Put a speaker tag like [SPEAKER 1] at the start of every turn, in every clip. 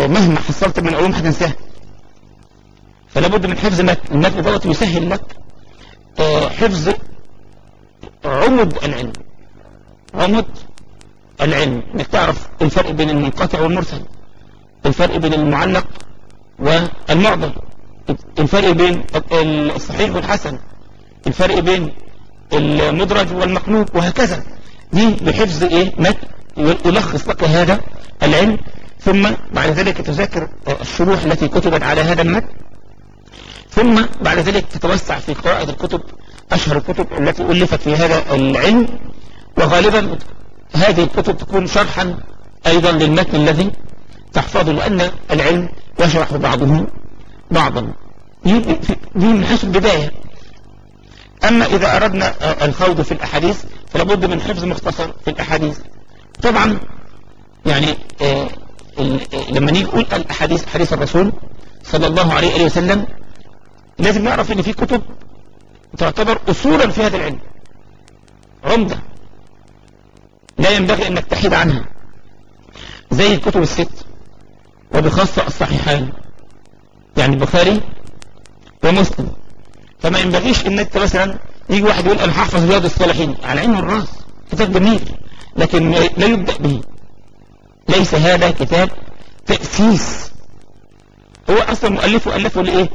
[SPEAKER 1] مهما حصلت من علوم هتنساها فلا بد من حفظ متن المتن دوت يسهل لك آه، حفظ عمد العلم عمد العلم انك تعرف الفرق بين المنقطع والمرسل الفرق بين المعلق والمعضل الفرق بين الصحيح والحسن الفرق بين المدرج والمقلوب وهكذا دي بحفظ ايه متن يلخص لك هذا العلم ثم بعد ذلك تذاكر الشروح التي كتبت على هذا المتن ثم بعد ذلك تتوسع في قراءة الكتب أشهر الكتب التي ألفت في هذا العلم وغالبا هذه الكتب تكون شرحا أيضا للمتن الذي تحفظه لأن العلم يشرح بعضه بعضا دي من حيث البداية أما إذا أردنا الخوض في الأحاديث فلابد من حفظ مختصر في الأحاديث طبعا يعني آه لما نيجي نقول الأحاديث حديث الرسول صلى الله عليه وسلم لازم نعرف ان في كتب تعتبر اصولا في هذا العلم عمدة لا ينبغي انك تحيد عنها زي الكتب الست وبخاصة الصحيحان يعني البخاري ومسلم فما ينبغيش ان انت مثلا يجي واحد يقول انا هحفظ رياض الصالحين على عين الراس كتاب جميل لكن لا يبدأ به ليس هذا كتاب تأسيس هو اصلا مؤلفه ألفه لإيه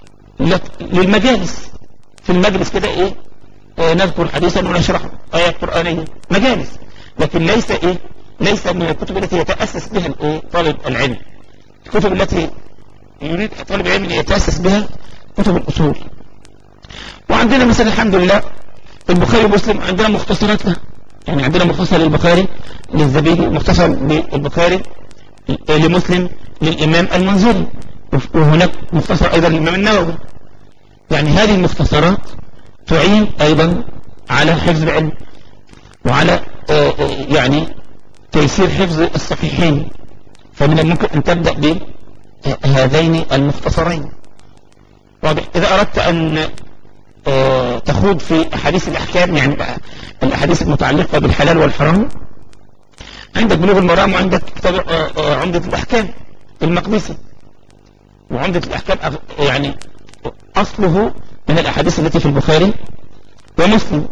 [SPEAKER 1] للمجالس في المجلس كده ايه آه نذكر حديثا ونشرحه آيات قرآنية مجالس لكن ليس ايه ليس من الكتب التي يتأسس بها الايه طالب العلم الكتب التي يريد طالب العلم يتأسس بها كتب الأصول وعندنا مثلا الحمد لله البخاري ومسلم عندنا مختصرات له يعني عندنا مختصر للبخاري للزبيدي مختصر للبخاري لمسلم للإمام المنذري وهناك مختصر أيضا للإمام النووي يعني هذه المختصرات تعين أيضا على حفظ العلم وعلى يعني تيسير حفظ الصحيحين فمن الممكن أن تبدأ بهذين المختصرين واضح إذا أردت أن تخوض في أحاديث الأحكام يعني الأحاديث المتعلقة بالحلال والحرام عندك بلوغ المرام وعندك كتاب عمدة الأحكام المقدسي وعمدة الأحكام يعني أصله من الأحاديث التي في البخاري ومسلم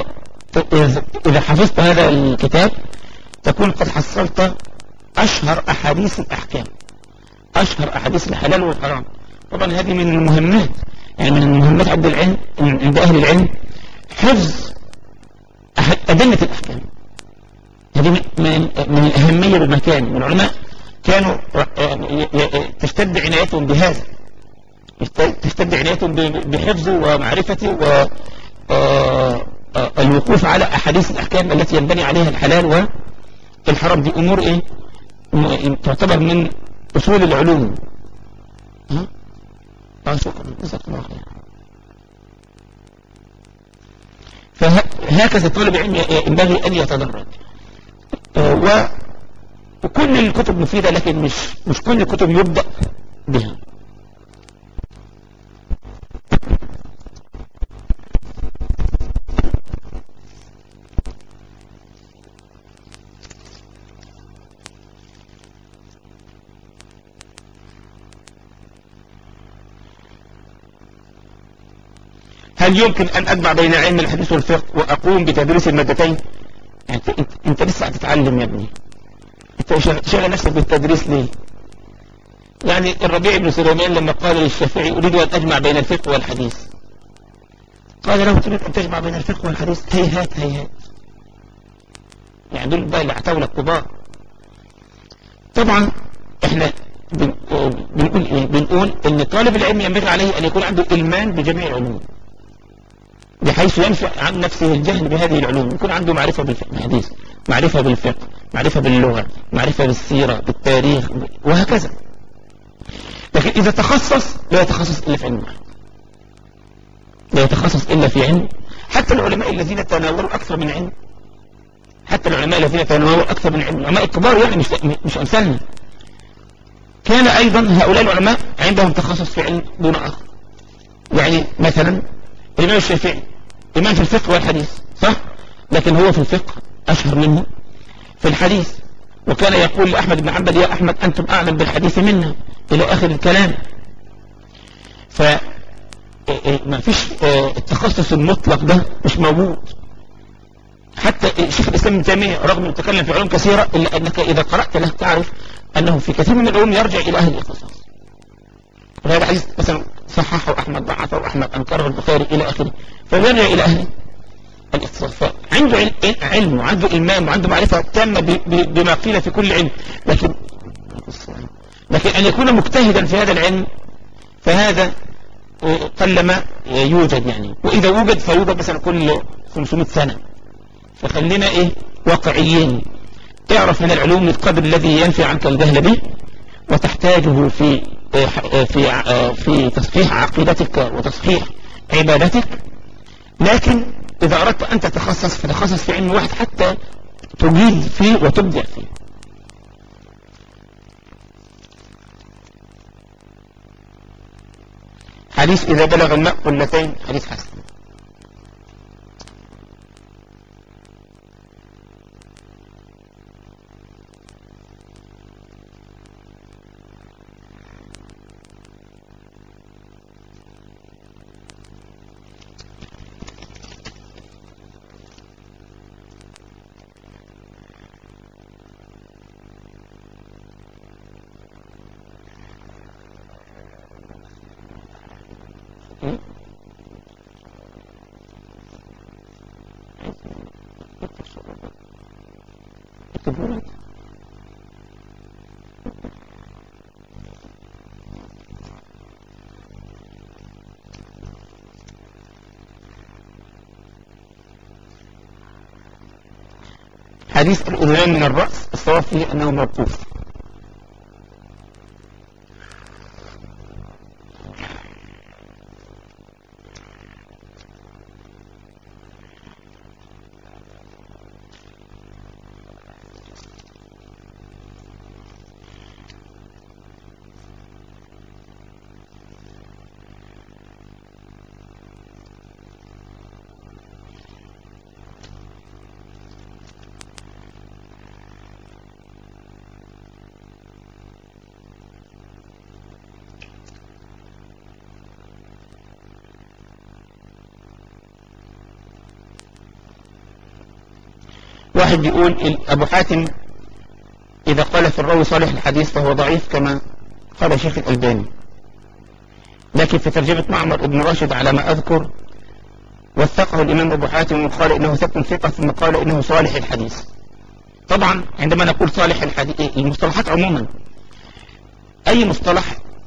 [SPEAKER 1] فإذا حفظت هذا الكتاب تكون قد حصلت أشهر أحاديث الأحكام أشهر أحاديث الحلال والحرام طبعا هذه من المهمات يعني من المهمات عند العلم عند أهل العلم حفظ أدلة الأحكام هذه من, من الأهمية بالمكان والعلماء كانوا تشتد عنايتهم بهذا تشتد عنايتهم بحفظه ومعرفته والوقوف على أحاديث الأحكام التي ينبني عليها الحلال والحرام دي أمور إيه تعتبر من أصول العلوم ها؟ آه شكرا جزاك الله خير فهكذا طالب العلم ينبغي أن يتدرج آه وكل الكتب مفيدة لكن مش مش كل الكتب يبدأ بها هل يمكن أن أجمع بين علم الحديث والفقه وأقوم بتدريس المادتين يعني انت, انت لسه هتتعلم يا ابني انت شغل نفسك بالتدريس ليه يعني الربيع بن سليمان لما قال للشافعي أريد أن أجمع بين الفقه والحديث قال له تريد أن تجمع بين الفقه والحديث هيهات هيهات يعني دول بقى اللي اعتوا الكبار طبعا احنا بنقول ايه بنقول ان طالب العلم ينبغي عليه ان يكون عنده إلمان بجميع العلوم بحيث ينفع عن نفسه الجهل بهذه العلوم يكون عنده معرفة بالحديث معرفة بالفقه معرفة باللغة معرفة بالسيرة بالتاريخ وهكذا لكن إذا تخصص لا يتخصص إلا في علم واحد لا يتخصص إلا في علم حتى العلماء الذين تناولوا أكثر من علم حتى العلماء الذين تناولوا أكثر من علم العلماء الكبار يعني مش, مش أمثالنا كان أيضا هؤلاء العلماء عندهم تخصص في علم دون آخر يعني مثلا الإمام الشافعي إمام في الفقه والحديث صح لكن هو في الفقه أشهر منه في الحديث وكان يقول لأحمد بن حنبل يا أحمد أنتم أعلم بالحديث منا إلى آخر الكلام ف ما فيش التخصص المطلق ده مش موجود حتى شيخ الإسلام ابن تيمية رغم أنه تكلم في علوم كثيرة إلا أنك إذا قرأت له تعرف أنه في كثير من العلوم يرجع إلى أهل الاختصاص وهذا حديث مثلا صححه أحمد ضعفه أحمد أنكره البخاري إلى آخره فيرجع إلى أهل الاختصاص فعنده علم وعنده إلمام وعنده معرفة تامة بما قيل في كل علم لكن لكن أن يكون مجتهدا في هذا العلم فهذا قلما يوجد يعني وإذا وجد فيوجد مثلا كل 500 سنة فخلينا إيه واقعيين تعرف من العلوم القدر الذي ينفي عنك الجهل به وتحتاجه في في في تصحيح عقيدتك وتصحيح عبادتك لكن إذا أردت أن تتخصص فتخصص في علم واحد حتى تجيد فيه وتبدع فيه حديث إذا بلغ الماء قلتين حديث حسن حديث الأذنين من الرأس الصواب فيه أنه موقوف واحد بيقول أبو حاتم إذا قال في الراوي صالح الحديث فهو ضعيف كما قال شيخ الألباني لكن في ترجمة معمر ابن راشد على ما أذكر وثقه الإمام أبو حاتم وقال إنه ثقة ثقة ثم قال إنه صالح الحديث طبعا عندما نقول صالح الحديث المصطلحات عموما أي مصطلح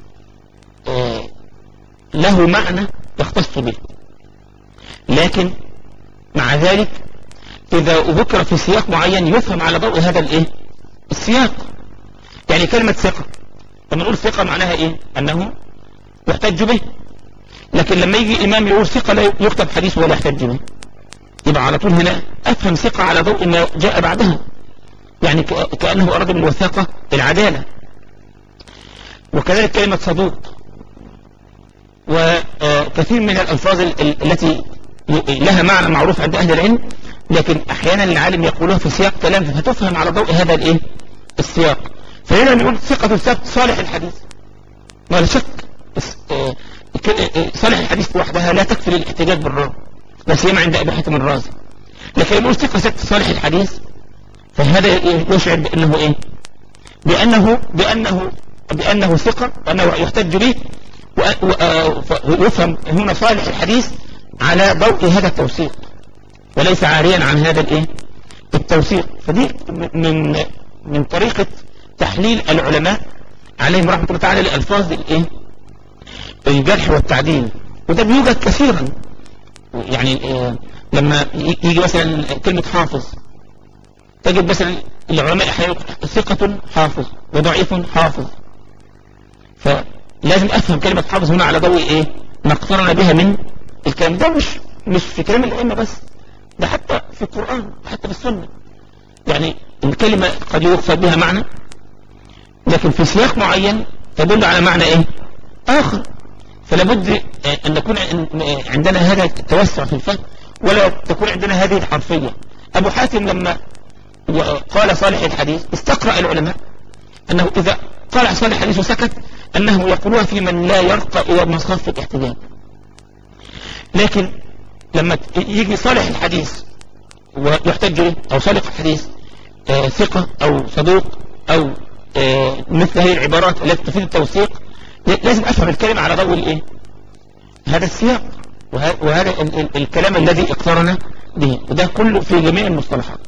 [SPEAKER 1] له معنى يختص به لكن مع ذلك إذا ذكر في سياق معين يفهم على ضوء هذا الإيه السياق يعني كلمة ثقة لما نقول ثقة معناها إيه أنه يحتج به لكن لما يجي إمام يقول ثقة لا يكتب حديث ولا يحتج به يبقى على طول هنا أفهم ثقة على ضوء ما جاء بعدها يعني كأنه أراد من الوثاقة العدالة وكذلك كلمة صدوق وكثير من الألفاظ التي لها معنى معروف عند أهل العلم لكن أحيانا العالم يقولها في سياق كلام فتفهم على ضوء هذا الإيه السياق فهنا نقول ثقة الثبت صالح الحديث ولا شك صالح الحديث وحدها لا تكفي للاحتجاج بالراوي لا سيما عند أبي حاتم الرازي لكن يقول ثقة ثبت صالح الحديث فهذا يشعر بأنه إيه بأنه بأنه بأنه ثقة وأنه يحتج به ويفهم هنا صالح الحديث على ضوء هذا التوثيق وليس عاريا عن هذا الايه التوثيق فدي من من طريقة تحليل العلماء عليهم رحمة الله تعالى لألفاظ الايه الجرح والتعديل وده بيوجد كثيرا يعني لما يجي مثلا كلمة حافظ تجد مثلا العلماء احيانا ثقة حافظ وضعيف حافظ فلازم افهم كلمة حافظ هنا على ضوء ايه ما اقترن بها من الكلام ده مش مش في كلام الائمة بس ده حتى في القرآن حتى في السنة يعني الكلمة قد يقصد بها معنى لكن في سياق معين تدل على معنى ايه اخر فلا بد ان نكون عندنا هذا التوسع في الفهم ولا تكون عندنا هذه الحرفية ابو حاتم لما وقال صالح الحديث استقرأ العلماء أنه إذا قال صالح الحديث وسكت أنه يقولها في من لا يرقى إلى مصاف الاحتجاج لكن لما يجي صالح الحديث ويحتج به أو صالح الحديث آه ثقة أو صدوق أو آه مثل هذه العبارات التي تفيد التوثيق لازم أفهم الكلمة على ضوء الإيه هذا السياق وهذا الكلام الذي اقترن به وده كله في جميع المصطلحات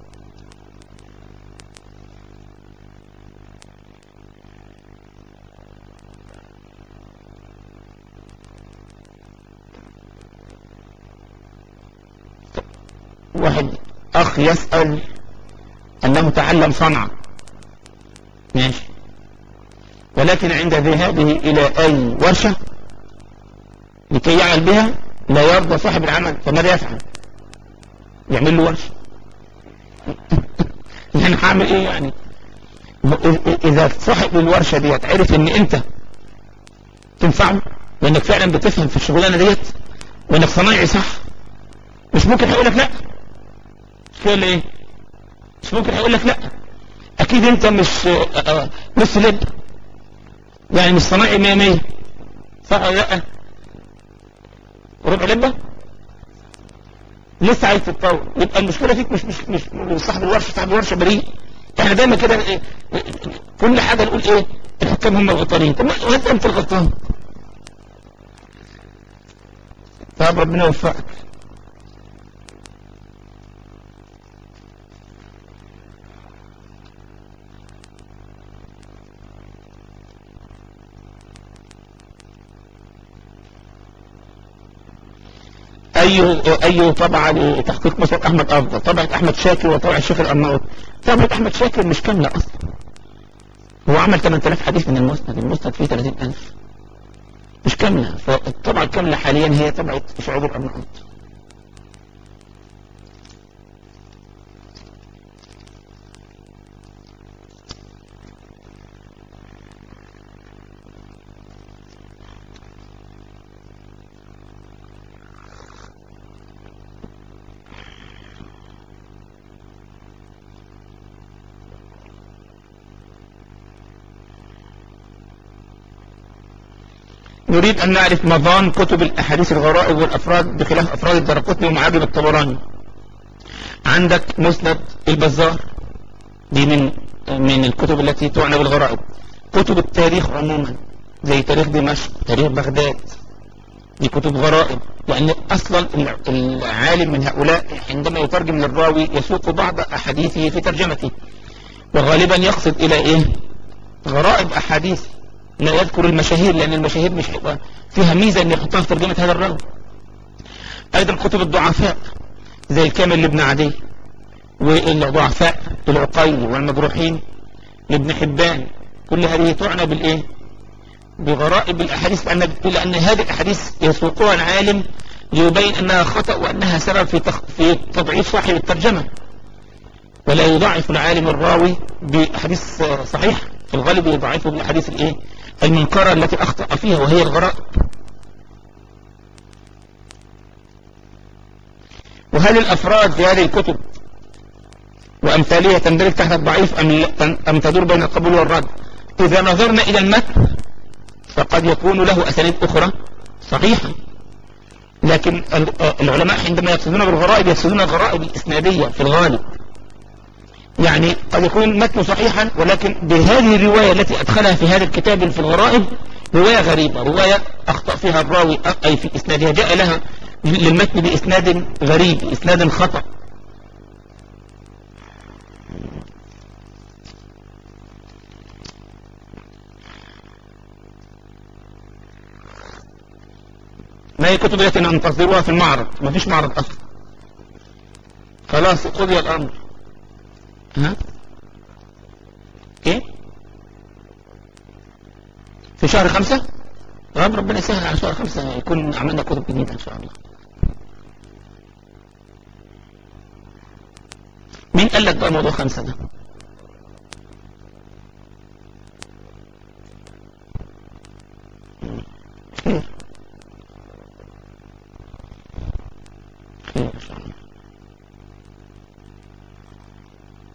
[SPEAKER 1] واحد اخ يسأل انه تعلم صنعة ماشي ولكن عند ذهابه الى اي ورشة لكي يعمل بها لا يرضى صاحب العمل فماذا يفعل يعمل له ورشة يعني هعمل ايه يعني اذا صاحب الورشة ديت عرف ان انت تنفعه وانك فعلا بتفهم في الشغلانة ديت وانك صنايعي صح مش ممكن هيقول لك لا مش كده ايه مش ممكن هيقول لك لا اكيد انت مش نص لب يعني مش صنايعي مية مية صح ولا لا ربع لبة لسه عايز تتطور يبقى المشكلة فيك مش مش مش صاحب الورشة صاحب الورشة بريء احنا دايما كده إيه كل حاجة نقول ايه الحكام هم الغلطانين طب ما انت انت الغلطان طب ربنا يوفقك أي أي طبعة لتحقيق مسألة أحمد أفضل طبعة أحمد شاكر وطبعة الشيخ الأرناؤوط طبعة أحمد شاكر مش كاملة أصلا هو عمل 8000 حديث من المسند المسند فيه 30000 مش كاملة فالطبعة الكاملة حاليا هي طبعة شعوب الأرناؤوط نريد أن نعرف مضان كتب الأحاديث الغرائب والأفراد بخلاف أفراد الدرقطني ومعاجب الطبراني عندك مسند البزار دي من من الكتب التي تعنى بالغرائب كتب التاريخ عموما زي تاريخ دمشق تاريخ بغداد دي كتب غرائب لأن أصلا العالم من هؤلاء عندما يترجم للراوي يسوق بعض أحاديثه في ترجمته وغالبا يقصد إلى إيه غرائب أحاديث لا يذكر المشاهير لأن المشاهير مش هيبقى فيها ميزة أن يحطها في ترجمة هذا الراوي أيضا كتب الضعفاء زي الكامل لابن عدي والضعفاء العقيل والمجروحين لابن حبان كل هذه تعنى بالإيه بغرائب الأحاديث لأن, لأن هذه الأحاديث يسوقها العالم ليبين أنها خطأ وأنها سبب في, تخ... في تضعيف صاحب الترجمة ولا يضعف العالم الراوي بأحاديث صحيحة في الغالب يضعفه بالأحاديث الإيه المنكرة التي أخطأ فيها وهي الغرائب وهل الأفراد في هذه الكتب وأمثالها تندرج تحت الضعيف أم, أم تدور بين القبول والرد إذا نظرنا إلى المتن فقد يكون له أسانيد أخرى صحيحة لكن العلماء عندما يقصدون بالغرائب يقصدون الغرائب الإسنادية في الغالب يعني قد يكون متن صحيحا ولكن بهذه الرواية التي أدخلها في هذا الكتاب في الغرائب رواية غريبة رواية أخطأ فيها الراوي أي في إسنادها جاء لها للمتن بإسناد غريب إسناد خطأ ما هي كتب التي ننتظرها في المعرض ما فيش معرض أصلا خلاص قضي الأمر ها ايه في شهر خمسة رب ربنا يسهل على شهر خمسة يكون عملنا كتب جديدة ان شاء الله مين قال لك بقى موضوع خمسة ده خير خير ان شاء الله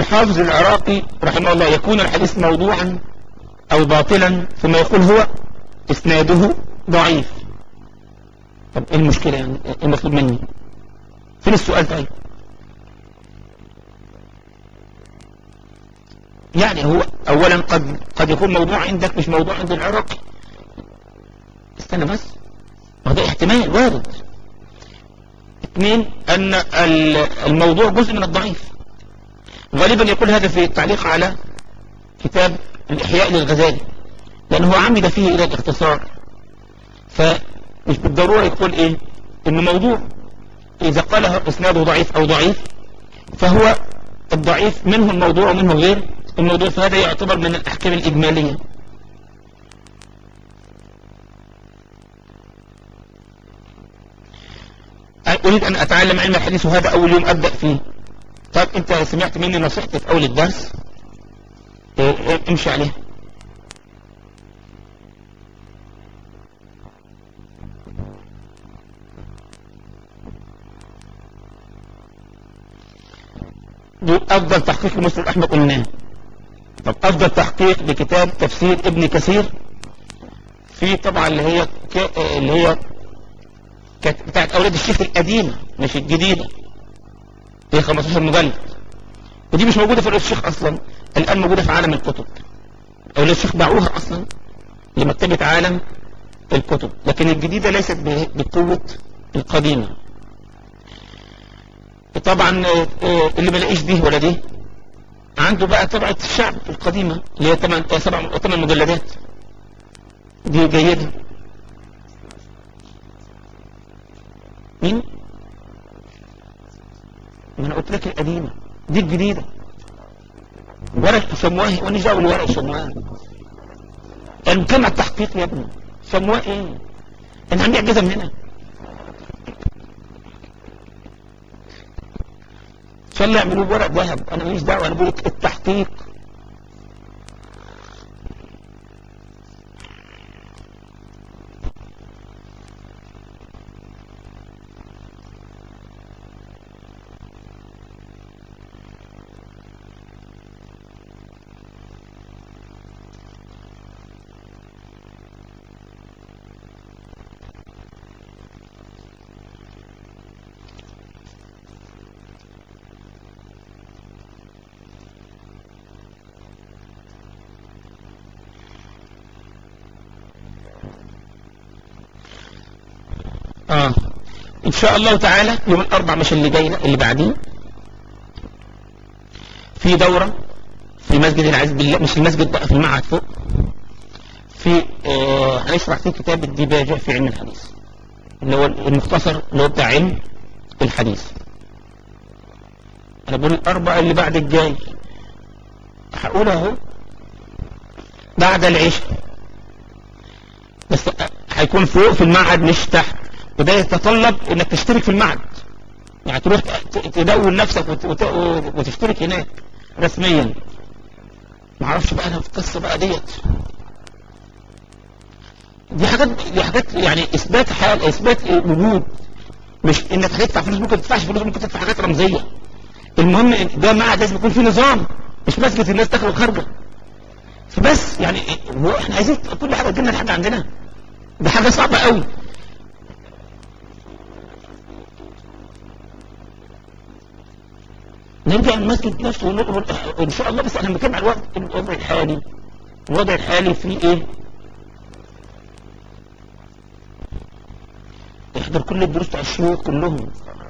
[SPEAKER 1] الحافظ العراقي رحمه الله يكون الحديث موضوعا او باطلا ثم يقول هو اسناده ضعيف طب ايه المشكلة يعني ايه المطلوب مني فين السؤال طيب يعني هو اولا قد قد يكون موضوع عندك مش موضوع عند العراقي استنى بس وهذا احتمال وارد اثنين ان الموضوع جزء من الضعيف غالبا يقول هذا في التعليق على كتاب الإحياء للغزالي لأنه عمد فيه إلى الاختصار فمش بالضرورة يقول إيه إنه موضوع إذا قاله إسناده ضعيف أو ضعيف فهو الضعيف منه الموضوع ومنه غير الموضوع فهذا يعتبر من الأحكام الإجمالية أريد أن أتعلم علم الحديث وهذا أول يوم أبدأ فيه طيب أنت سمعت مني نصيحتي في أول الدرس امشي عليها دي أفضل تحقيق لمسلم أحمد قلناه طب أفضل تحقيق لكتاب تفسير ابن كثير في طبعا اللي هي ك... اللي هي كانت بتاعت أولاد الشيخ القديمة مش الجديدة هي 15 مجلد ودي مش موجودة في أولاد الشيخ أصلا الآن موجودة في عالم الكتب أولاد الشيخ باعوها أصلا لمكتبة عالم الكتب لكن الجديدة ليست بقوة القديمة طبعا اللي ما لاقيش دي ولا دي عنده بقى طبعة الشعب القديمة اللي هي 8 7 8 مجلدات دي جيدة مين؟ ما انا قلت لك القديمة دي الجديدة ورق سمواه وانا جاوا الورق سمواه المجتمع التحقيق يا ابني سمواه ايه انا عندي اجهزة من هنا ان شاء الله يعملوا ورق ذهب انا ماليش دعوه انا بقول لك التحقيق اه ان شاء الله تعالى يوم الاربع مش اللي جاي اللي بعديه في دورة في مسجد العزيز بالله مش المسجد بقى في المعهد فوق في آه هنشرح فيه كتاب الديباجة في علم الحديث اللي هو المختصر اللي هو بتاع علم الحديث انا بقول الاربع اللي بعد الجاي هقول اهو بعد العشاء بس هيكون فوق في المعهد مش تحت وده يتطلب انك تشترك في المعهد يعني تروح تدون نفسك وت... وت... وتشترك هناك رسميا ما اعرفش بقى انا في القصه بقى ديت دي حاجات دي حاجات يعني اثبات حال اثبات وجود مش انك هتدفع فلوس ممكن تدفعش فلوس ممكن تدفع حاجات رمزيه المهم إن ده معهد لازم يكون فيه نظام مش مسجد الناس داخله وخارجه فبس يعني هو احنا عايزين كل حاجه تجينا لحد عندنا ده حاجه صعبه قوي نرجع المسجد نفسه ونقول ان شاء الله بس احنا بنتكلم على الوضع الوضع الحالي الوضع الحالي فيه ايه احضر كل الدروس بتاع الشيوخ كلهم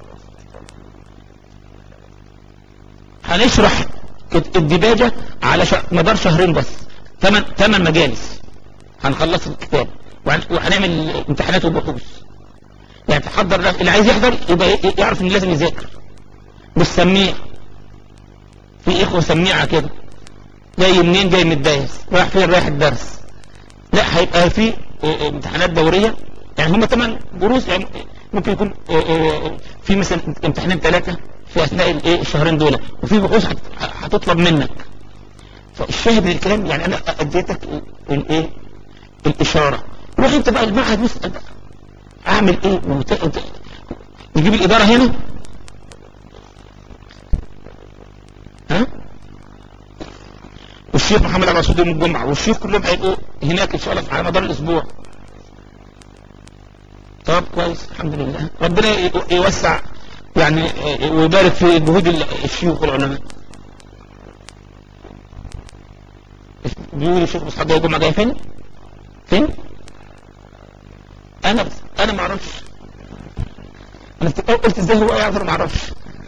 [SPEAKER 1] هنشرح الدباجة على مدار شهرين بس ثمان ثمان مجالس هنخلص الكتاب وهنعمل امتحانات وبحوث يعني تحضر اللي عايز يحضر يبقى يعرف ان لازم يذاكر مش سميع في اخوة سميعة كده جاي منين جاي من الدايس رايح فين رايح الدرس لا هيبقى في امتحانات دورية يعني هم ثمان دروس يعني ممكن يكون في مثلا امتحانين ثلاثة في اثناء الايه الشهرين دول وفي بحوث هتطلب منك فالشاهد من الكلام يعني انا اديتك الايه الاشارة روح انت بقى المعهد واسال بقى اعمل ايه نجيب الادارة هنا ها والشيخ محمد عبد الرسول يوم الجمعة والشيخ كلهم هيبقوا هناك ان شاء الله على مدار الاسبوع طب كويس الحمد لله ربنا يوسع يعني ويبارك في جهود الشيوخ والعلماء بيقول الشيخ مصحاب ده الجمعة جاي فين فين انا بس انا ما اعرفش انا قلت ازاي هو يعرف ما اعرفش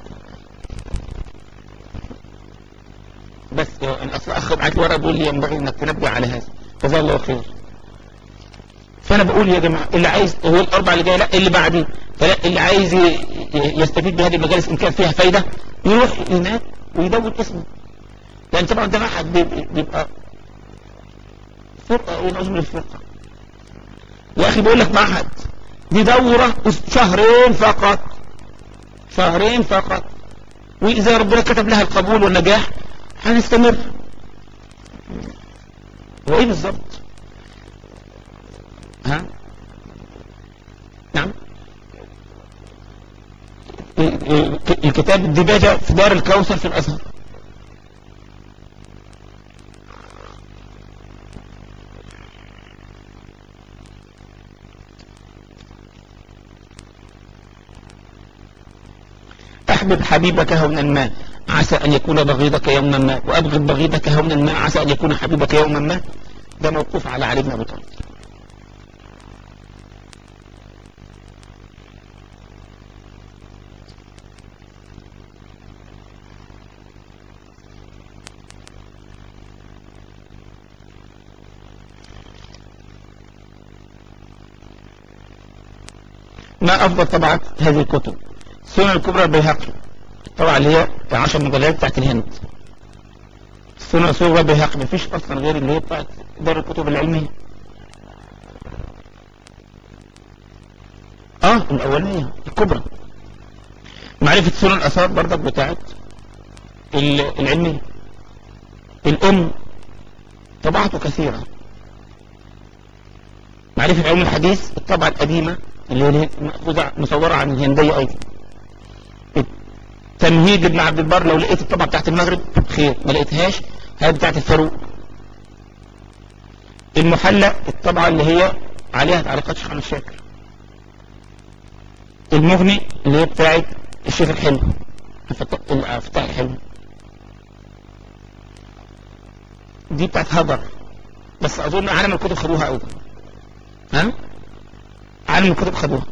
[SPEAKER 1] بس انا اصلا اخ بعت لي ورقه بيقول لي ينبغي انك تنبه على هذا جزاه الله خير فانا بقول يا جماعه اللي عايز هو الاربع اللي جاي لا اللي بعديه فلا اللي عايز يستفيد بهذه المجالس ان كان فيها فايده يروح هناك ويدون اسمه لان طبعا ده معهد بيبقى فرقه ونعوذ من الفرقه يا اخي بقول لك معهد دي دوره شهرين فقط شهرين فقط واذا ربنا كتب لها القبول والنجاح هنستمر هو ايه بالظبط ها نعم الكتاب الدباجة في دار الكوثر في الأزهر أحبب حبيبك هونا ما عسى أن يكون بغيضك يوما ما وأبغض بغيضك هونا ما عسى أن يكون حبيبك يوما ما ده موقوف على علي بن أبي طالب ما أفضل طبعات هذه الكتب السنن الكبرى البيهقي طبعا اللي هي 10 مجلدات بتاعت الهند السنن الصغرى البيهقي مفيش أصلا غير اللي هي بتاعت دار الكتب العلمية اه الأولانية الكبرى معرفة سنن الأثار برضك بتاعت العلمية الأم طبعته كثيرة معرفة علم الحديث الطبعة القديمة اللي هي مأخوذة مصورة عن الهندية أيضا تمهيد ابن عبد البر لو لقيت الطبعة بتاعت المغرب خير ما لقيتهاش هذه بتاعت الفاروق المحلى الطبعة اللي هي عليها تعليقات شيخ الشاكر المغني اللي هي بتاعت الشيخ الحلو فتاح الحلو دي بتاعت هبر بس اظن عالم الكتب خدوها ايضا ها عالم الكتب خدوها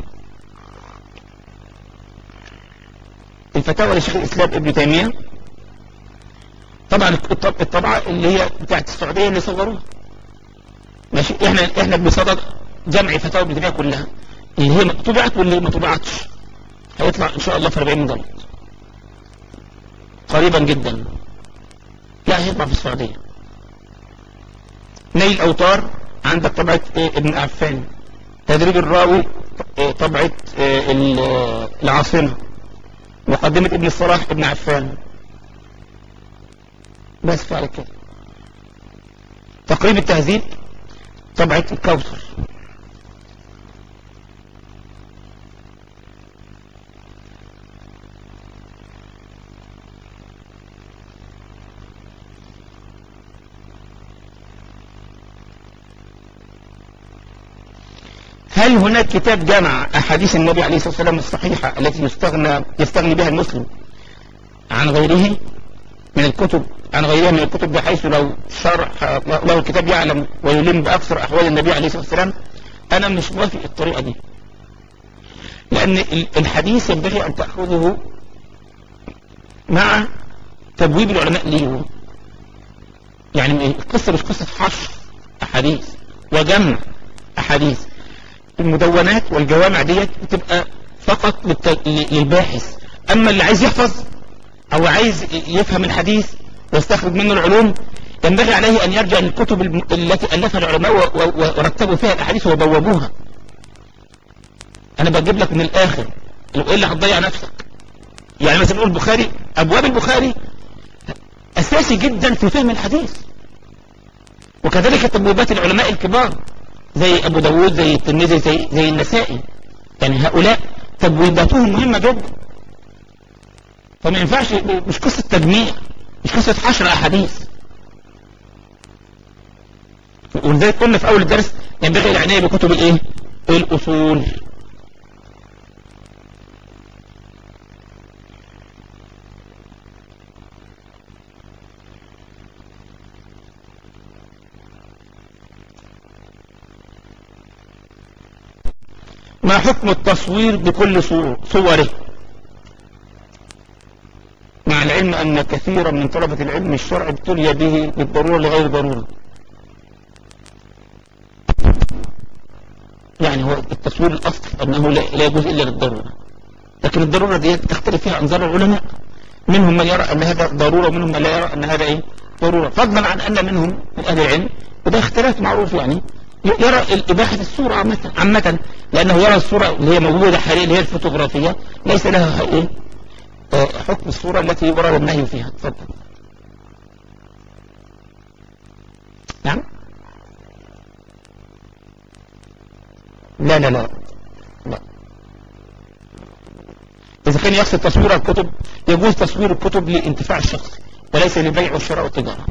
[SPEAKER 1] الفتاوى لشيخ الاسلام ابن تيمية طبعا الطبعة اللي هي بتاعت السعودية اللي صوروها ماشي احنا احنا بصدد جمع فتاوى ابن تيمية كلها اللي هي طبعت واللي ما طبعتش هيطلع ان شاء الله في 40 مجلد قريبا جدا لا هيطلع في السعودية نيل اوتار عندك طبعة ابن عفان تدريب الراوي طبعة العاصمة مقدمة ابن الصلاح ابن عفان بس فعلا كده تقريب التهذيب طبعة الكوثر هل هناك كتاب جمع أحاديث النبي عليه الصلاة والسلام الصحيحة التي يستغنى يستغني بها المسلم عن غيره من الكتب عن غيرها من الكتب بحيث لو شرح لو الكتاب يعلم ويلم بأكثر أحوال النبي عليه الصلاة والسلام أنا مش موافق الطريقة دي لأن الحديث ينبغي أن تأخذه مع تبويب العلماء ليه يعني القصة مش قصة حشر أحاديث وجمع أحاديث المدونات والجوامع ديت بتبقى فقط للباحث اما اللي عايز يحفظ او عايز يفهم الحديث ويستخرج منه العلوم ينبغي عليه ان يرجع للكتب التي الفها العلماء ورتبوا فيها الاحاديث وبوبوها انا بجيب لك من الاخر لو ايه اللي هتضيع نفسك يعني مثلا نقول البخاري ابواب البخاري اساسي جدا في فهم الحديث وكذلك تبويبات العلماء الكبار زي ابو داود زي الترمذي زي زي النسائي يعني هؤلاء تبويباتهم مهمه جدا فما ينفعش مش قصه تجميع مش قصه حشر احاديث ولذلك قلنا في اول الدرس ينبغي العناية بكتب الايه الاصول ما حكم التصوير بكل صوره مع العلم أن كثيرا من طلبة العلم الشرعي ابتلي به بالضرورة لغير ضرورة يعني هو التصوير الأصل أنه لا يجوز إلا للضرورة لكن الضرورة دي تختلف فيها أنظار العلماء منهم من يرى أن هذا ضرورة ومنهم من لا يرى أن هذا إيه ضرورة فضلا عن أن منهم من أهل العلم وده اختلاف معروف يعني يرى إباحة الصورة عامة عامة لأنه يرى الصورة اللي هي موجودة حاليا اللي هي الفوتوغرافية ليس لها إيه حكم الصورة التي ورد النهي فيها تفضل نعم لا لا لا لا إذا كان يقصد تصوير الكتب يجوز تصوير الكتب لانتفاع الشخص وليس للبيع والشراء والتجارة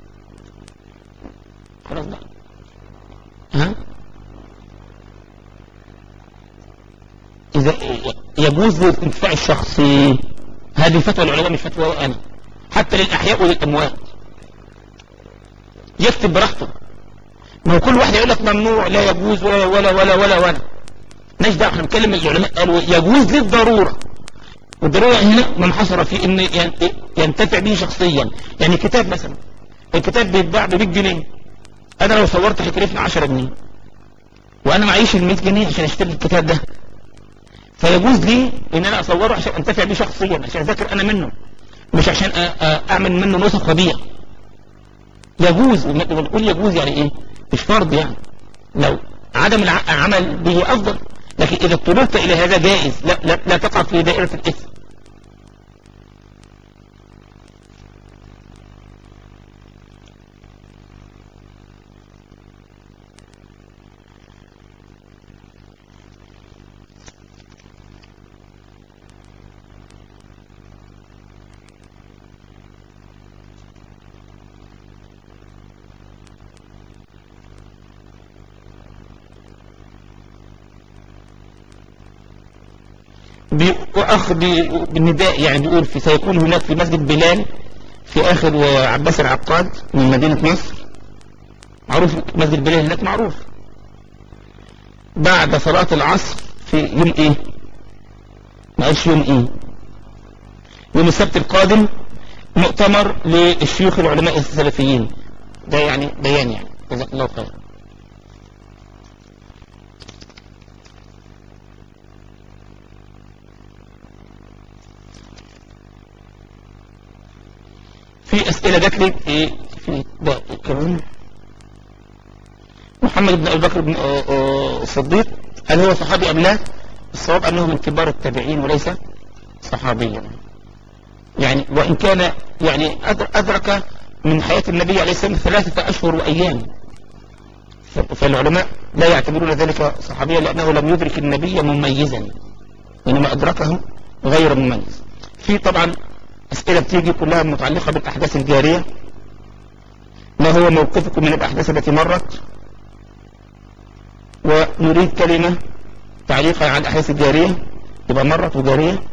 [SPEAKER 1] خلاص بقى ها إذا يجوز للانتفاع الشخصي هذه فتوى العلماء مش فتوى أنا حتى للأحياء وللأموات يكتب براحته ما هو كل واحد يقول لك ممنوع لا يجوز ولا ولا ولا ولا ولا ناش دعوه احنا بنتكلم العلماء قالوا يجوز للضرورة والضرورة هنا منحصرة في ان ينتفع به شخصيا يعني كتاب مثلا الكتاب بيتباع ب 100 جنيه انا لو صورت هيكلفني 10 جنيه وانا معيش ال 100 جنيه عشان اشتري الكتاب ده فيجوز لي ان انا اصوره عشان انتفع بيه شخصيا عشان اذاكر انا منه مش عشان اعمل منه نسخ وبيع يجوز ونقول يجوز يعني ايه مش فرض يعني لو عدم العمل به افضل لكن اذا اضطررت الى هذا جائز لا, لا, لا تقع في دائرة الاثم أخ بالنداء يعني بيقول في سيكون هناك في مسجد بلال في آخر عباس العقاد من مدينة مصر معروف مسجد بلال هناك معروف بعد صلاة العصر في يوم ايه معلش يوم ايه يوم السبت القادم مؤتمر للشيوخ العلماء السلفيين ده يعني بيان يعني جزاك الله خير في اسئلة جات لي في في ده كمان محمد بن ابي بكر بن الصديق هل هو صحابي ام لا الصواب انه من كبار التابعين وليس صحابيا يعني وان كان يعني ادرك من حياة النبي عليه السلام ثلاثة اشهر وايام فالعلماء لا يعتبرون ذلك صحابيا لانه لم يدرك النبي مميزا وانما ادركه غير مميز في طبعا أسئلة بتيجي كلها متعلقة بالأحداث الجارية ما هو موقفكم من الأحداث التي مرت ونريد كلمة تعليقا على الأحداث الجارية يبقى مرت وجارية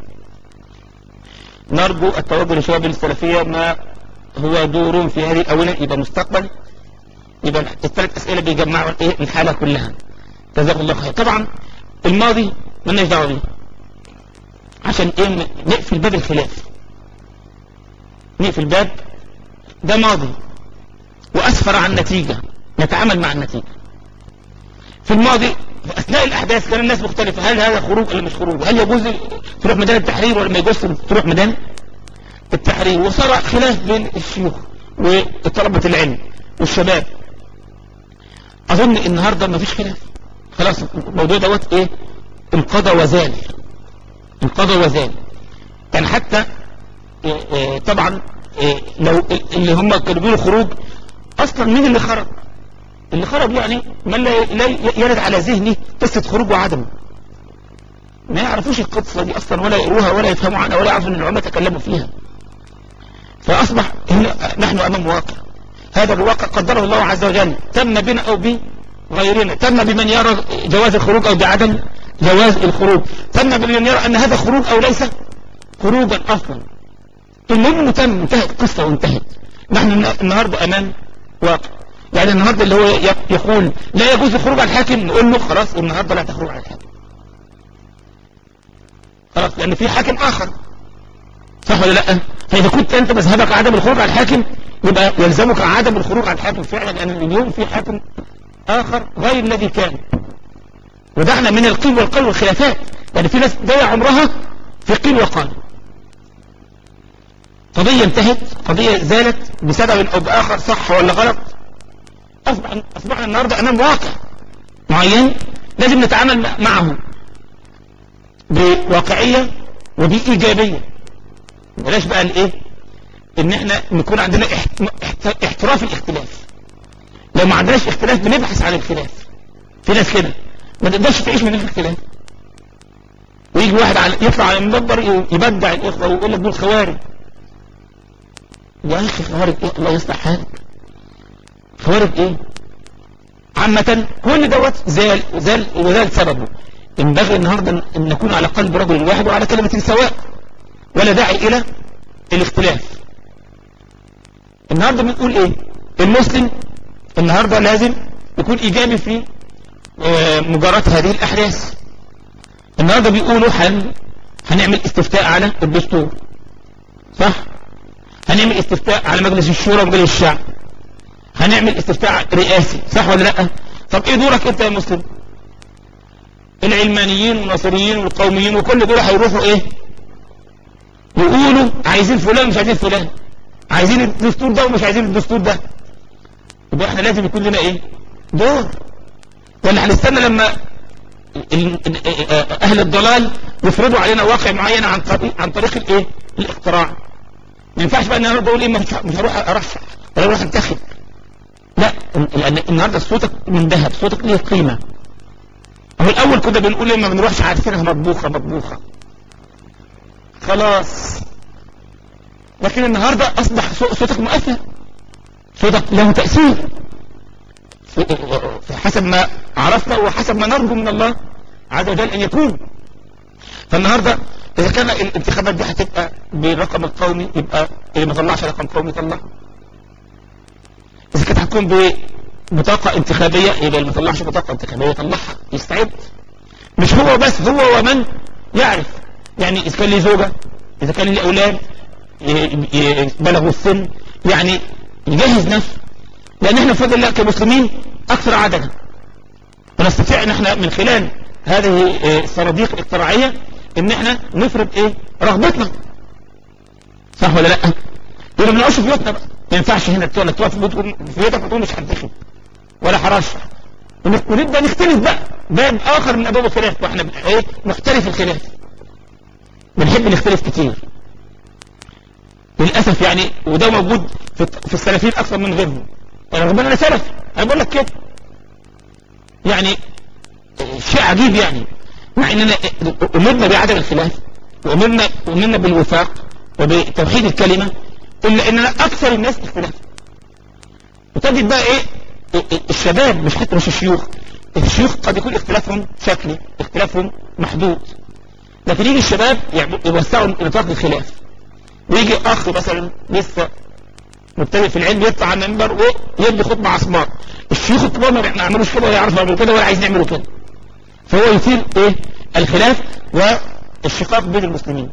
[SPEAKER 1] نرجو التوجه لشباب السلفية ما هو دورهم في هذه الأولى يبقى مستقبل يبقى الثلاث أسئلة بيجمعوا إيه الحالة كلها جزاكم الله خير طبعا الماضي مالناش دعوة بيه عشان ايه نقفل باب الخلاف نقفل الباب ده ماضي وأسفر عن نتيجة نتعامل مع النتيجة في الماضي في أثناء الأحداث كان الناس مختلفة هل هذا خروج ولا مش خروج هل يجوز تروح ميدان التحرير ولا ما يجوز تروح ميدان التحرير وصار خلاف بين الشيوخ وطلبة العلم والشباب أظن النهاردة ما فيش خلاف خلاص الموضوع دوت ايه انقضى وزال انقضى وزال كان حتى طبعا لو اللي هم كانوا بيقولوا خروج اصلا مين اللي خرج اللي خرج يعني من لا يرد على ذهني قصة خروج وعدمه ما يعرفوش القصة دي اصلا ولا يقروها ولا يفهموا عنها ولا يعرفوا ان العلماء تكلموا فيها فاصبح هنا نحن امام واقع هذا الواقع قدره الله عز وجل تم بنا أو بغيرنا تم بمن يرى جواز الخروج أو بعدم جواز الخروج تم بمن يرى أن هذا خروج أو ليس خروجا أصلا المهم تم انتهت قصة وانتهت نحن النهاردة أمام واقع يعني النهاردة اللي هو يقول لا يجوز الخروج على الحاكم نقول له خلاص النهاردة لا تخرج على الحاكم خلاص لأن في حاكم آخر صح ولا لا فإذا كنت أنت مذهبك عدم الخروج على الحاكم يبقى يلزمك عدم الخروج على الحاكم فعلا لأن اليوم في حاكم آخر غير الذي كان ودعنا من القيل والقول والخلافات يعني في ناس ضيع عمرها في قيل وقال قضية انتهت قضية زالت بسبب أو بآخر صح ولا غلط أصبح أصبحنا النهاردة أمام واقع معين لازم نتعامل معه بواقعية وبإيجابية بلاش بقى الايه ان احنا نكون عندنا احتراف الاختلاف لو ما عندناش اختلاف بنبحث عن الخلاف في ناس كده ما تقدرش تعيش من الاختلاف ويجي واحد على يطلع على المنبر يبدع الاخوه ويقول لك دول خوارج يا اخي خوارج ايه الله يصلح حالك خوارج ايه عامة كل دوت زال زال وزال سببه ينبغي النهاردة ان نكون على قلب رجل واحد وعلى كلمة سواء ولا داعي الى الاختلاف النهاردة بنقول ايه المسلم النهاردة لازم يكون ايجابي في مجاراة هذه الاحداث النهاردة بيقولوا هن هنعمل استفتاء على الدستور صح هنعمل استفتاء على مجلس الشورى ومجلس الشعب هنعمل استفتاء رئاسي صح ولا لا طب ايه دورك انت يا مسلم العلمانيين والنصريين والقوميين وكل دول هيروحوا ايه يقولوا عايزين فلان مش عايزين فلان عايزين الدستور ده ومش عايزين الدستور ده يبقى احنا لازم يكون لنا ايه دور ولا هنستنى لما اهل الضلال يفرضوا علينا واقع معين عن طريق عن طريق الايه الاختراع ما ينفعش بقى ان انا بقول ايه مش هروح ارشح ولا اروح انتخب لا لان النهارده صوتك من ذهب صوتك ليه قيمه هو الاول كنا بنقول ايه ما بنروحش عارفينها مطبوخه مطبوخه خلاص لكن النهاردة أصبح صوتك مؤثر صوتك له تأثير حسب ما عرفنا وحسب ما نرجو من الله عز وجل أن يكون فالنهاردة إذا كان الانتخابات دي هتبقى بالرقم القومي يبقى اللي ما طلعش رقم قومي طلع إذا كانت هتكون ببطاقة انتخابية يبقى اللي ما طلعش بطاقة انتخابية يطلعها يستعد مش هو بس هو ومن يعرف يعني إذا كان لي زوجة إذا كان لي أولاد بلغوا السن يعني يجهز نفسه لأن احنا بفضل الله كمسلمين أكثر عددا ونستطيع ان احنا من خلال هذه الصناديق الاقتراعية ان احنا نفرض ايه رغبتنا صح ولا لا يبقى ما نقعدش في بيوتنا بقى ما ينفعش هنا تقول تقف في بيوتك وتقول مش هنتخب ولا هرشح ونبدا نختلف بقى باب اخر من ابواب الخلاف واحنا ايه نختلف الخلاف بنحب نختلف كتير للأسف يعني وده موجود في, في السلفيين أكثر من غيرهم يعني رغم أنا سلف أنا بقول لك كده يعني شيء عجيب يعني مع أننا أمرنا بعدم الخلاف وأمرنا, وأمرنا بالوفاق وبتوحيد الكلمة إلا أننا أكثر الناس اختلاف وتجد بقى إيه الشباب مش حتى مش الشيوخ الشيوخ قد يكون اختلافهم شكلي اختلافهم محدود لكن يجي الشباب يوسعوا نطاق الخلاف ويجي اخ مثلا لسه مبتدئ في العلم يطلع على المنبر ويدي خطبه عصماء الشيوخ الكبار ما يعملوش كده ولا يعرفوا يعملوا كده ولا عايزين يعملوا كده فهو يثير ايه الخلاف والشقاق بين المسلمين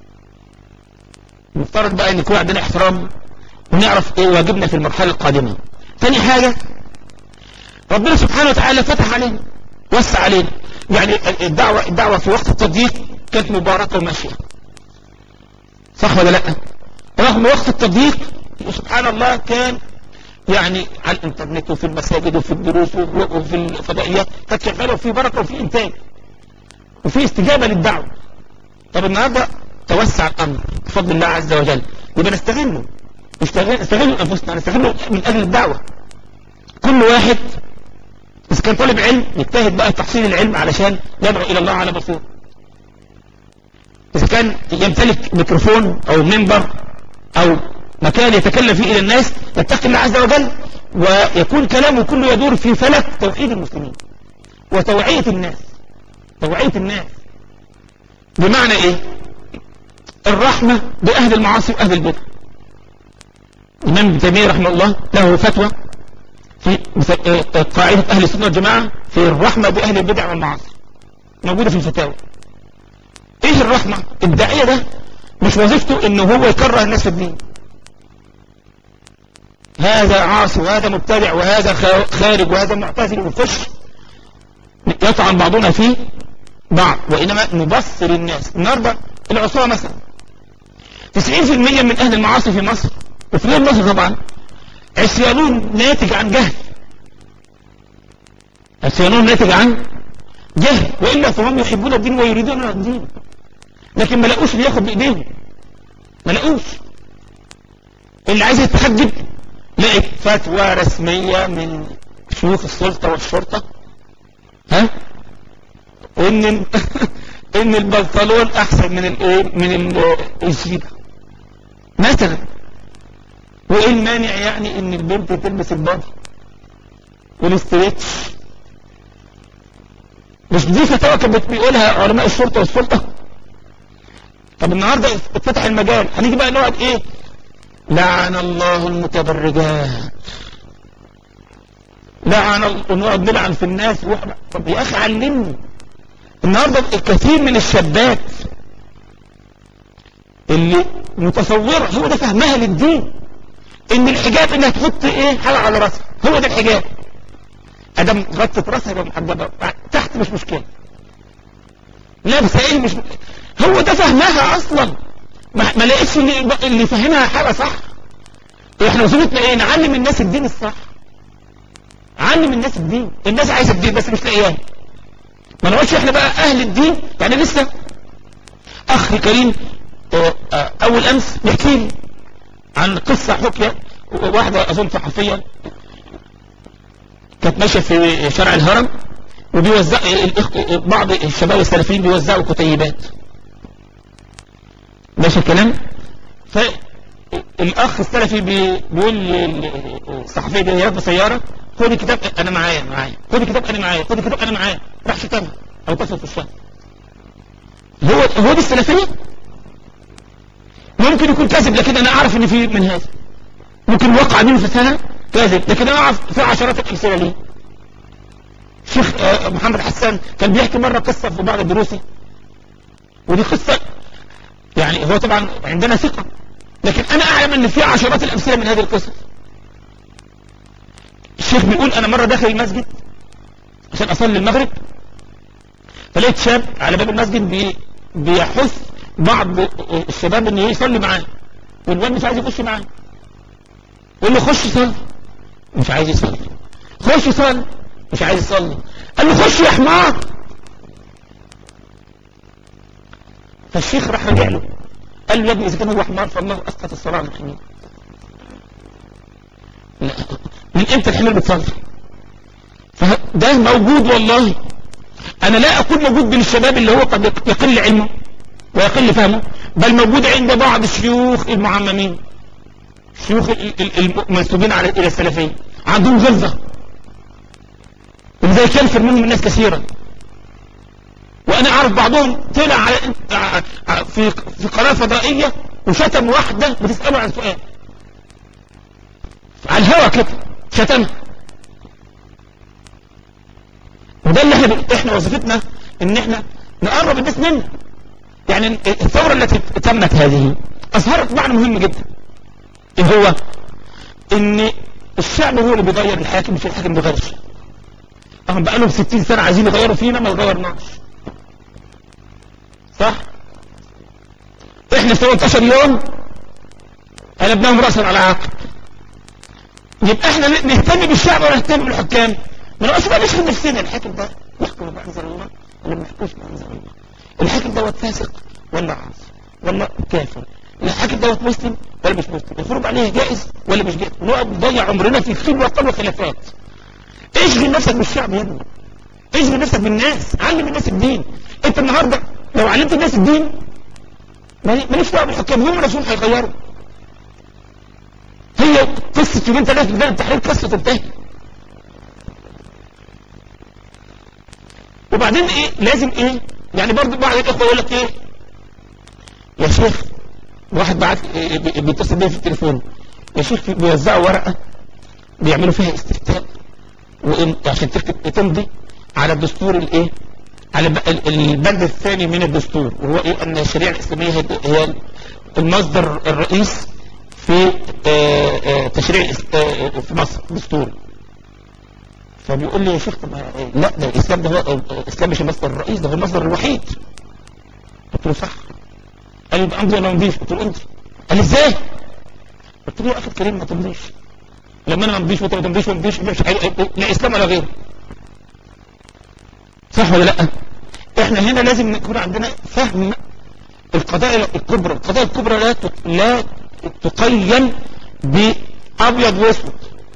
[SPEAKER 1] نفترض بقى ان يكون عندنا احترام ونعرف ايه واجبنا في المرحله القادمه ثاني حاجه ربنا سبحانه وتعالى فتح علينا وسع علينا يعني الدعوه الدعوه في وقت التضييق كانت مباركه وماشيه صح ولا لا رغم وقت التضييق سبحان الله كان يعني على الانترنت وفي المساجد وفي الدروس وفي الفضائيات كانت شغاله وفي بركه وفي انتاج وفي استجابه للدعوه طب النهارده توسع الامر بفضل الله عز وجل يبقى نستغله نستغل نستغل انفسنا نستغله من اجل الدعوه كل واحد اذا كان طالب علم يجتهد بقى تحصيل العلم علشان يدعو الى الله على بصيره إذا كان يمتلك ميكروفون أو منبر أو مكان يتكلم فيه إلى الناس يتقي الله عز وجل ويكون كلامه كله يدور في فلك توحيد المسلمين وتوعية الناس توعية الناس بمعنى ايه الرحمة بأهل المعاصي وأهل البدع الإمام ابن تيمية رحمه الله له فتوى في قاعدة أهل السنة والجماعة في الرحمة بأهل البدع والمعاصي موجودة في الفتاوى ايه الرحمة الداعية ده مش وظيفته انه هو يكره الناس في الدين هذا عاصي وهذا مبتدع وهذا خارج وهذا معتزل وفش يطعن بعضنا فيه بعض وإنما نبصر الناس النهاردة العصوة مثلا 90% من أهل المعاصي في مصر وفي غير مصر طبعا عصيانون ناتج عن جهل عصيانون ناتج عن جهل وإلا فهم يحبون الدين ويريدون الدين لكن ما لقوش اللي ياخد بإيديهم ما لقوش اللي عايز يتحجب لقيت فتوى رسمية من شيوخ السلطة والشرطة ها ان ان البنطلون احسن من الايه من الجيبه مثلا وايه المانع يعني ان البنت تلبس البادي والاستريتش مش دي فتاوى كانت بيقولها علماء الشرطه والسلطه طب النهارده اتفتح المجال هنيجي بقى نقعد ايه لعن الله المتبرجات لعن ونقعد نلعن في الناس طب يا اخي علمني النهارده الكثير من الشابات اللي متصوره هو ده فهمها للدين ان الحجاب انها تحط ايه حاجه على راسها هو ده الحجاب ادم غطت راسها يبقى محجبه تحت مش مشكله لابسه ايه مش هو ده فهمها اصلا ما, ما لقيتش اللي, اللي فهمها حاجه صح احنا وظيفتنا ايه نعلم الناس الدين الصح علم الناس الدين الناس عايزه الدين بس مش لاقياه ما نقولش احنا بقى اهل الدين يعني لسه اخ كريم اول امس بيحكي لي عن قصه حكيه واحده اظن صحفيه كانت ماشيه في شارع الهرم وبيوزع بعض الشباب السلفيين بيوزعوا كتيبات ماشي الكلام فالاخ السلفي بيقول للصحفيه دي راكبه سياره خد الكتاب انا معايا معايا خد الكتاب انا معايا خد الكتاب انا معايا راح شتمها او تصل في الشام هو هو دي السلفيه ممكن يكون كاذب لكن انا اعرف ان في من هذا ممكن وقع منه في سنه كاذب لكن انا اعرف في عشرات الامثله ليه الشيخ محمد حسان كان بيحكي مره قصه في بعض دروسي ودي قصه يعني هو طبعا عندنا ثقه لكن انا اعلم ان في عشرات الامثله من هذه القصص الشيخ بيقول انا مرة داخل المسجد عشان اصلي المغرب فلقيت شاب على باب المسجد بي بيحث بعض الشباب ان يصلي معاه والواد مش عايز يخش معاه يقول له خش صلي مش عايز يصلي خش صلي مش عايز يصلي قال له خش يا حمار فالشيخ راح رجع له قال له يا ابني اذا كان هو حمار فالله اسقط الصلاه عن الحمير من امتى الحمل بتصلي فده موجود والله انا لا اكون موجود بين الشباب اللي هو قد يقل علمه ويقل فهمه بل موجود عند بعض الشيوخ المعممين الشيوخ المنسوبين على الى السلفيه عندهم غلظه ولذلك ينفر منهم الناس كثيرا وانا اعرف بعضهم طلع على في في قناه فضائيه وشتم واحده بتساله عن سؤال على الهوا كده شتمها وده اللي احنا احنا وظيفتنا ان احنا نقرب الناس منه يعني الثورة التي تمت هذه اظهرت معنى مهم جدا ايه هو ان الشعب هو اللي بيغير الحاكم مش الحاكم بيغيرش هم بقى لهم 60 سنة عايزين يغيروا فينا ما يغيرناش صح احنا في 18 يوم قلبناهم رأسا على عقب يبقى احنا نهتم بالشعب ولا نهتم بالحكام ما نقصد بقى نشغل نفسنا الحاكم ده يحكم بأنزل الله ولا ما يحكمش بأنزل الله الحاكم دوت فاسق ولا عاصي ولا كافر الحاكم دوت مسلم ولا مش مسلم الفروض عليه جائز ولا مش جائز ونقعد نضيع عمرنا في خيل وقل وخلافات اشغل نفسك بالشعب يا ابني اشغل نفسك بالناس علم الناس الدين انت النهارده لو علمت الناس الدين ماليش دعوه بالحكام هم نفسهم هيغيروا قصة يومين ثلاثة في التحرير قصة تنتهي وبعدين ايه لازم ايه يعني برضه بعض الاخوة يقول لك ايه يا شيخ واحد بعت إيه بيتصل بيه في التليفون يا شيخ بيوزعوا ورقة بيعملوا فيها استفتاء عشان تكتب تمضي على الدستور الايه على البند الثاني من الدستور وهو ايه ان الشريعة الاسلامية هي المصدر الرئيس في تشريع في مصر دستوري فبيقول لي يا شيخ طب لا ده الاسلام ده هو الاسلام مش المصدر الرئيس ده هو المصدر الوحيد قلت له صح قال لي امضي ولا مضيش قلت له امضي قال لي ازاي قلت له يا اخي الكريم ما تمضيش لما انا ما امضيش وانت ما تمضيش وما تمضيش مش لا اسلام ولا غيره صح ولا لا احنا هنا لازم يكون عندنا فهم القضايا الكبرى القضايا الكبرى لا لا تقيم بابيض واسود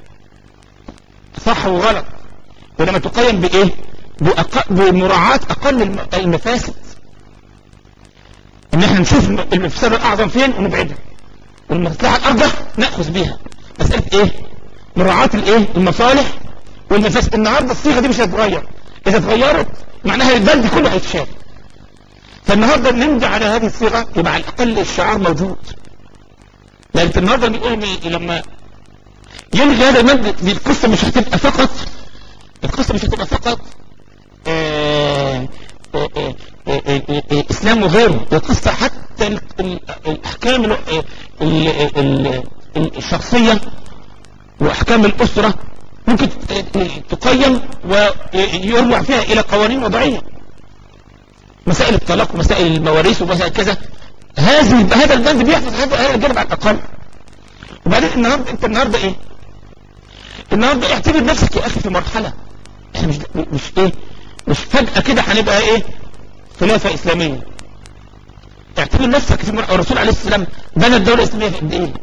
[SPEAKER 1] صح وغلط وانما تقيم بايه بمراعاة اقل المفاسد ان احنا نشوف المفسدة الاعظم فين ونبعدها والمصلحة الارجح نأخذ بيها مسألة ايه مراعاة الايه المصالح والمفاسد النهاردة الصيغة دي مش هتتغير اذا اتغيرت معناها البلد كله هيتشال فالنهاردة نمضي على هذه الصيغة يبقى على الاقل الشعار موجود لان النهاردة بيقول لما يلغي هذا المد دي القصة مش هتبقى فقط القصة مش هتبقى فقط آآ آآ آآ اسلام وغيره القصة حتى الاحكام الشخصية واحكام الاسرة ممكن تقيم ويرجع فيها الى قوانين وضعية مسائل الطلاق ومسائل المواريث ومسائل كذا هذه هذا البند بيحفظ هذا الجانب على الاقل وبعدين النهارده انت النهارده ايه النهارده اعتبر نفسك يا اخي في مرحلة احنا مش مش ايه مش فجأة كده هنبقى ايه خلافة اسلامية اعتبر نفسك في مرحلة الرسول عليه السلام بنى الدولة الاسلامية في قد ايه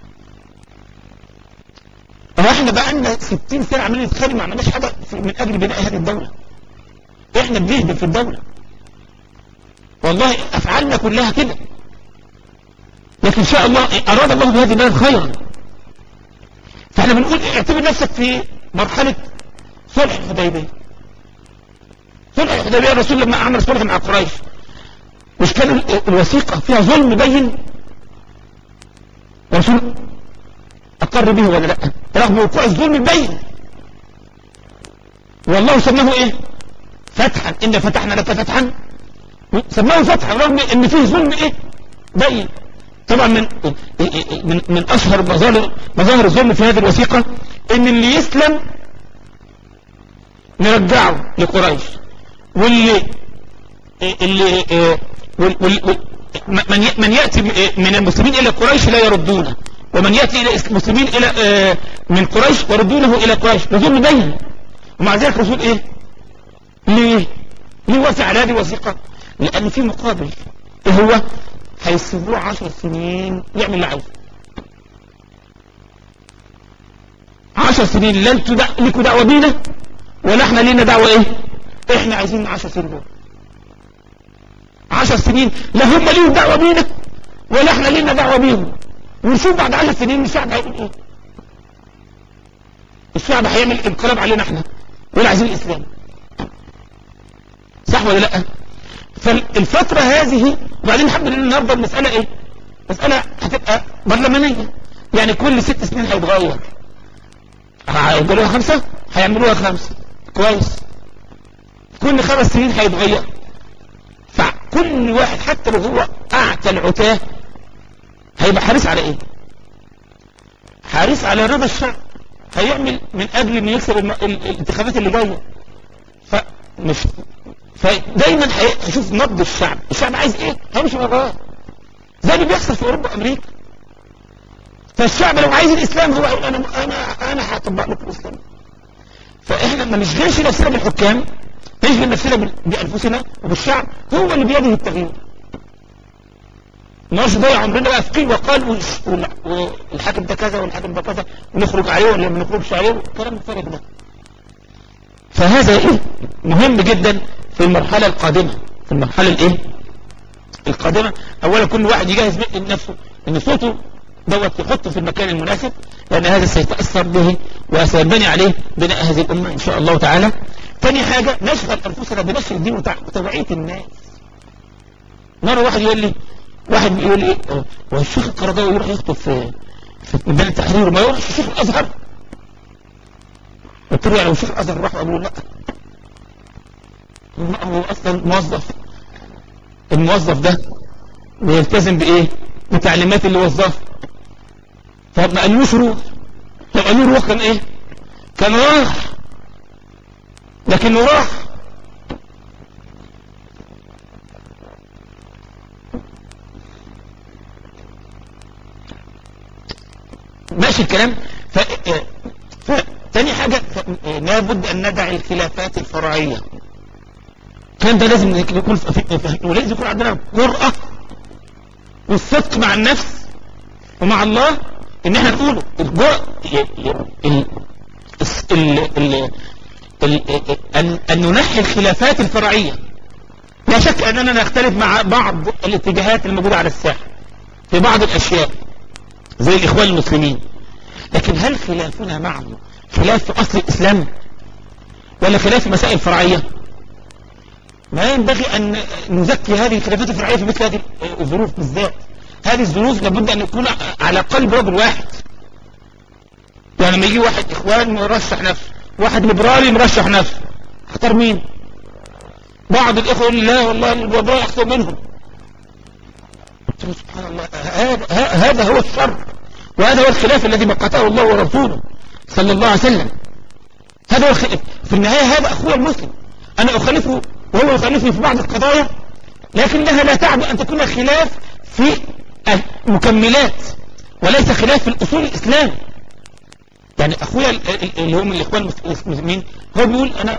[SPEAKER 1] هو احنا بقى لنا 60 سنة عمالين نتخانق ما عملناش حاجة من اجل بناء هذه الدولة احنا بنهدم في الدولة والله افعالنا كلها كده لكن ان شاء الله اراد الله بهذه البلد خيرا فاحنا بنقول اعتبر نفسك في مرحلة صلح الحديبية صلح الحديبية الرسول لما عمل صلح مع قريش مش كان الوثيقة فيها ظلم بين الرسول اقر به ولا لا رغم وقوع الظلم البين والله سماه ايه فتحا ان فتحنا لك فتحا سماه فتحا رغم ان فيه ظلم ايه بين طبعا من من من اشهر مظاهر مظاهر الظلم في هذه الوثيقة ان اللي يسلم نرجعه لقريش واللي اللي وال من من ياتي من المسلمين الى قريش لا يردونه ومن ياتي الى المسلمين الى من قريش يردونه الى قريش ظلم بين ومع ذلك الرسول ايه ليه ليه وافق على هذه الوثيقة لان في مقابل ايه هو هيسيبوه عشر سنين يعمل اللي عايزه عشر سنين لا انتوا لكوا دعوة بينا ولا احنا لينا دعوة ايه احنا عايزين عشر سنين دول عشر سنين لا هم ليهم دعوة بينا ولا احنا لينا دعوة بيهم ونشوف بعد عشر سنين الشعب هيقول ايه الشعب هيعمل انقلاب علينا احنا ولا عايزين الاسلام صح ولا لا فالفترة هذه وبعدين الحمد لله النهاردة المسألة ايه مسألة هتبقى برلمانية يعني كل ست سنين هيتغير هيعملوها خمسة هيعملوها خمسة كويس كل خمس سنين هيتغير فكل واحد حتى لو هو اعتى العتاه هيبقى حريص على ايه حريص على رضا الشعب هيعمل من اجل ان يكسب الانتخابات اللي جايه فمش فدايما هيشوف نبض الشعب الشعب عايز ايه هيمشي وراه زي اللي بيحصل في اوروبا وامريكا فالشعب لو عايز الاسلام هو هيقول انا انا انا هطبق لكم الاسلام فاحنا ما نشغلش نفسنا بالحكام نشغل نفسنا بانفسنا وبالشعب هو اللي بيده التغيير مش ضيع عمرنا بقى في قيل وقال والحاكم ده كذا والحاكم ده كذا ونخرج عليه ولا ما نخرجش عليه الكلام الفارغ ده فهذا ايه مهم جدا في المرحلة القادمة في المرحلة الايه القادمة اولا كل واحد يجهز نفسه ان صوته دوت يحطه في المكان المناسب لأن هذا سيتأثر به وسيبني عليه بناء هذه الأمة إن شاء الله تعالى ثاني حاجة نشغل أنفسنا بنشر الدين وتوعية الناس مرة واحد يقول لي واحد يقول لي هو الشيخ القرضاوي يروح يخطب في في ميدان التحرير وما يروح الشيخ الأزهر قلت له يعني لو الشيخ الأزهر راح أقول له لا هو أصلا موظف الموظف ده ويلتزم بإيه بتعليمات اللي وظفه طب ما قالوش روح لو قالوا روح كان إيه كان راح لكنه راح ماشي الكلام ف... ف... تاني حاجة لابد أن ندع الخلافات الفرعية كان ده لازم يكون ولازم يكون عندنا جرأة والصدق مع النفس ومع الله ان احنا نقوله الجرأة ان ننحي الخلافات الفرعية لا شك اننا نختلف مع بعض الاتجاهات الموجودة على الساحة في بعض الاشياء زي الاخوان المسلمين لكن هل خلافنا معهم خلاف في اصل الاسلام ولا خلاف في مسائل فرعية ما ينبغي أن نزكي هذه الخلافات الفرعية في مثل هذه الظروف بالذات هذه الظروف لابد أن يكون على قلب رجل واحد يعني لما يجي واحد إخوان مرشح نفسه واحد ليبرالي مرشح نفسه اختار مين بعض الإخوة يقول لي لا والله الليبرالي أحسن منهم قلت له سبحان الله هذا, هذا هو الشر وهذا هو الخلاف الذي مقته الله ورسوله صلى الله عليه وسلم هذا هو الخلاف في النهاية هذا أخوه المسلم أنا أخالفه وهو يخالفني في بعض القضايا لكنها لا تعني أن تكون خلاف في المكملات وليس خلاف في الأصول الإسلام يعني أخويا اللي هو من الإخوان المسلمين هو بيقول أنا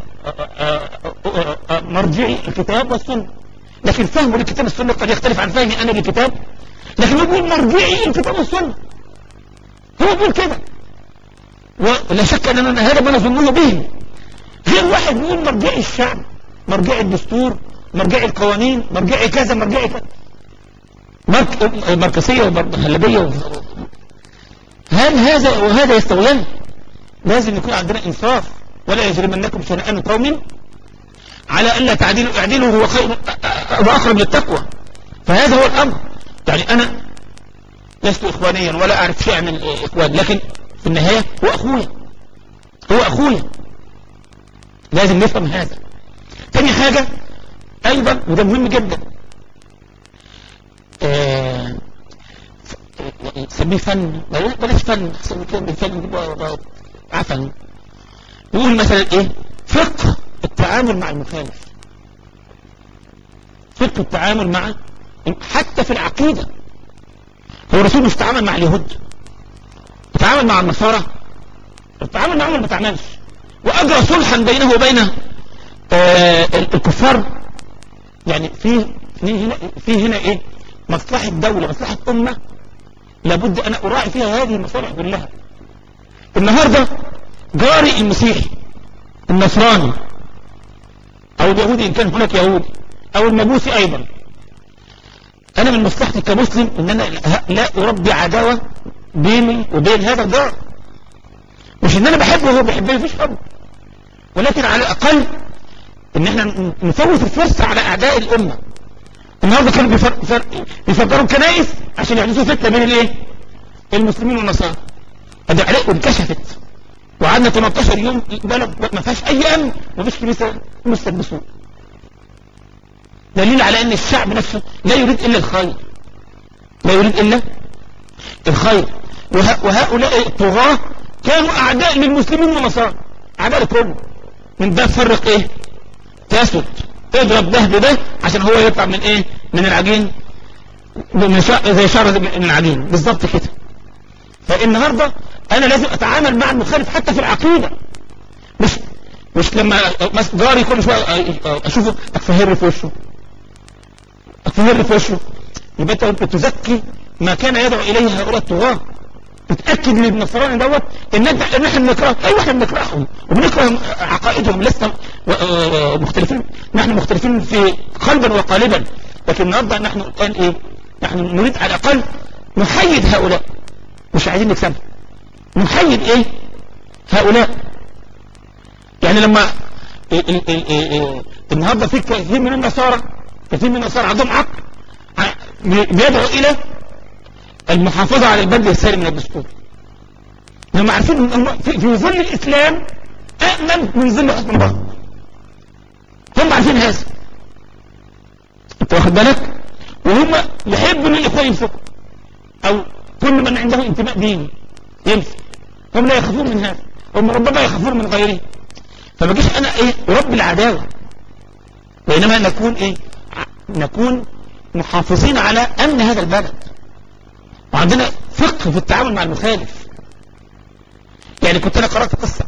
[SPEAKER 1] مرجعي الكتاب والسنة لكن فهمه للكتاب والسنة قد يختلف عن فهمي أنا للكتاب لكن هو بيقول مرجعي الكتاب والسنة هو بيقول كده ولا شك أن هذا ما نظنه به غير واحد بيقول مرجعي الشعب مرجعي الدستور مرجعي القوانين مرجعي كذا مرجعي كذا مرك... مركزية ومركزية و... هل هذا وهذا يستويان لازم يكون عندنا انصاف ولا يجرمنكم شنآن قوم على ألا تعديلوا اعدلوا هو خير وأقرب للتقوى فهذا هو الأمر يعني أنا لست إخوانيا ولا أعرف شيء عن الإخوان لكن في النهاية هو أخويا هو أخويا لازم نفهم هذا تاني حاجة ايضا وده مهم جدا سميه فن بلاش فن سميه كلمة فن عفن يقول مثلا ايه فقه التعامل مع المخالف فقه التعامل مع حتى في العقيدة هو الرسول مش تعامل مع اليهود تعامل مع النصارى التعامل معهم ما تعملش واجرى صلحا بينه وبين آه الكفار يعني في في هنا في هنا ايه مصلحة دولة مصلحة امة لابد انا اراعي فيها هذه المصالح كلها النهاردة جاري المسيحي النصراني او اليهودي ان كان هناك يهودي او المجوسي ايضا انا من مصلحتي كمسلم ان انا لا اربي عداوة بيني وبين هذا الجار مش ان انا بحبه وهو بيحبني مفيش حب ولكن على الاقل ان احنا نفوت الفرصة على اعداء الامة النهاردة كانوا بيفر... بيفجروا الكنائس عشان يحدثوا فتنة بين الايه المسلمين والنصارى هذا عليه وانكشفت وقعدنا 18 يوم بلد ما فيهاش اي امن ما فيش كنيسة مستلبسون دليل على ان الشعب نفسه لا يريد الا الخير لا يريد الا الخير وه... وهؤلاء الطغاة كانوا اعداء للمسلمين والنصارى اعداء الكل من ده فرق ايه تسد اضرب ده بده عشان هو يطلع من ايه من العجين من شا... زي شعر من العجين بالظبط كده فالنهاردة انا لازم اتعامل مع المخالف حتى في العقيدة مش مش لما جاري كل شوية اشوفه اتفهر في وشه اتفهر في وشه يبقى انت ممكن تزكي ما كان يدعو اليه هؤلاء الطغاة تتأكد من النصراني دوت ان ان احنا بنكره ايوه احنا بنكرههم وبنكره عقائدهم لسنا مختلفين نحن مختلفين في قلبا وقالبا لكن النهارده نحن الان ايه نحن نريد على الاقل نحيد هؤلاء مش عايزين نكسبها نحيد ايه هؤلاء يعني لما ال ال ال ال النهاردة في كثير من النصارى كثير من النصارى عندهم عقل بيدعو الى المحافظة على البند السالم من الدستور هم عارفين في ظل الاسلام أأمن من ظل حسن الله هم عارفين هذا انت واخد بالك وهم يحبوا ان الاخوان يمسكوا او كل من عنده انتماء ديني يمسك هم لا يخافون من هذا هم ربما يخافون من غيره فما جيش انا ايه رب العداوة بينما نكون ايه نكون محافظين على امن هذا البلد وعندنا فقه في التعامل مع المخالف يعني كنت انا قرأت قصة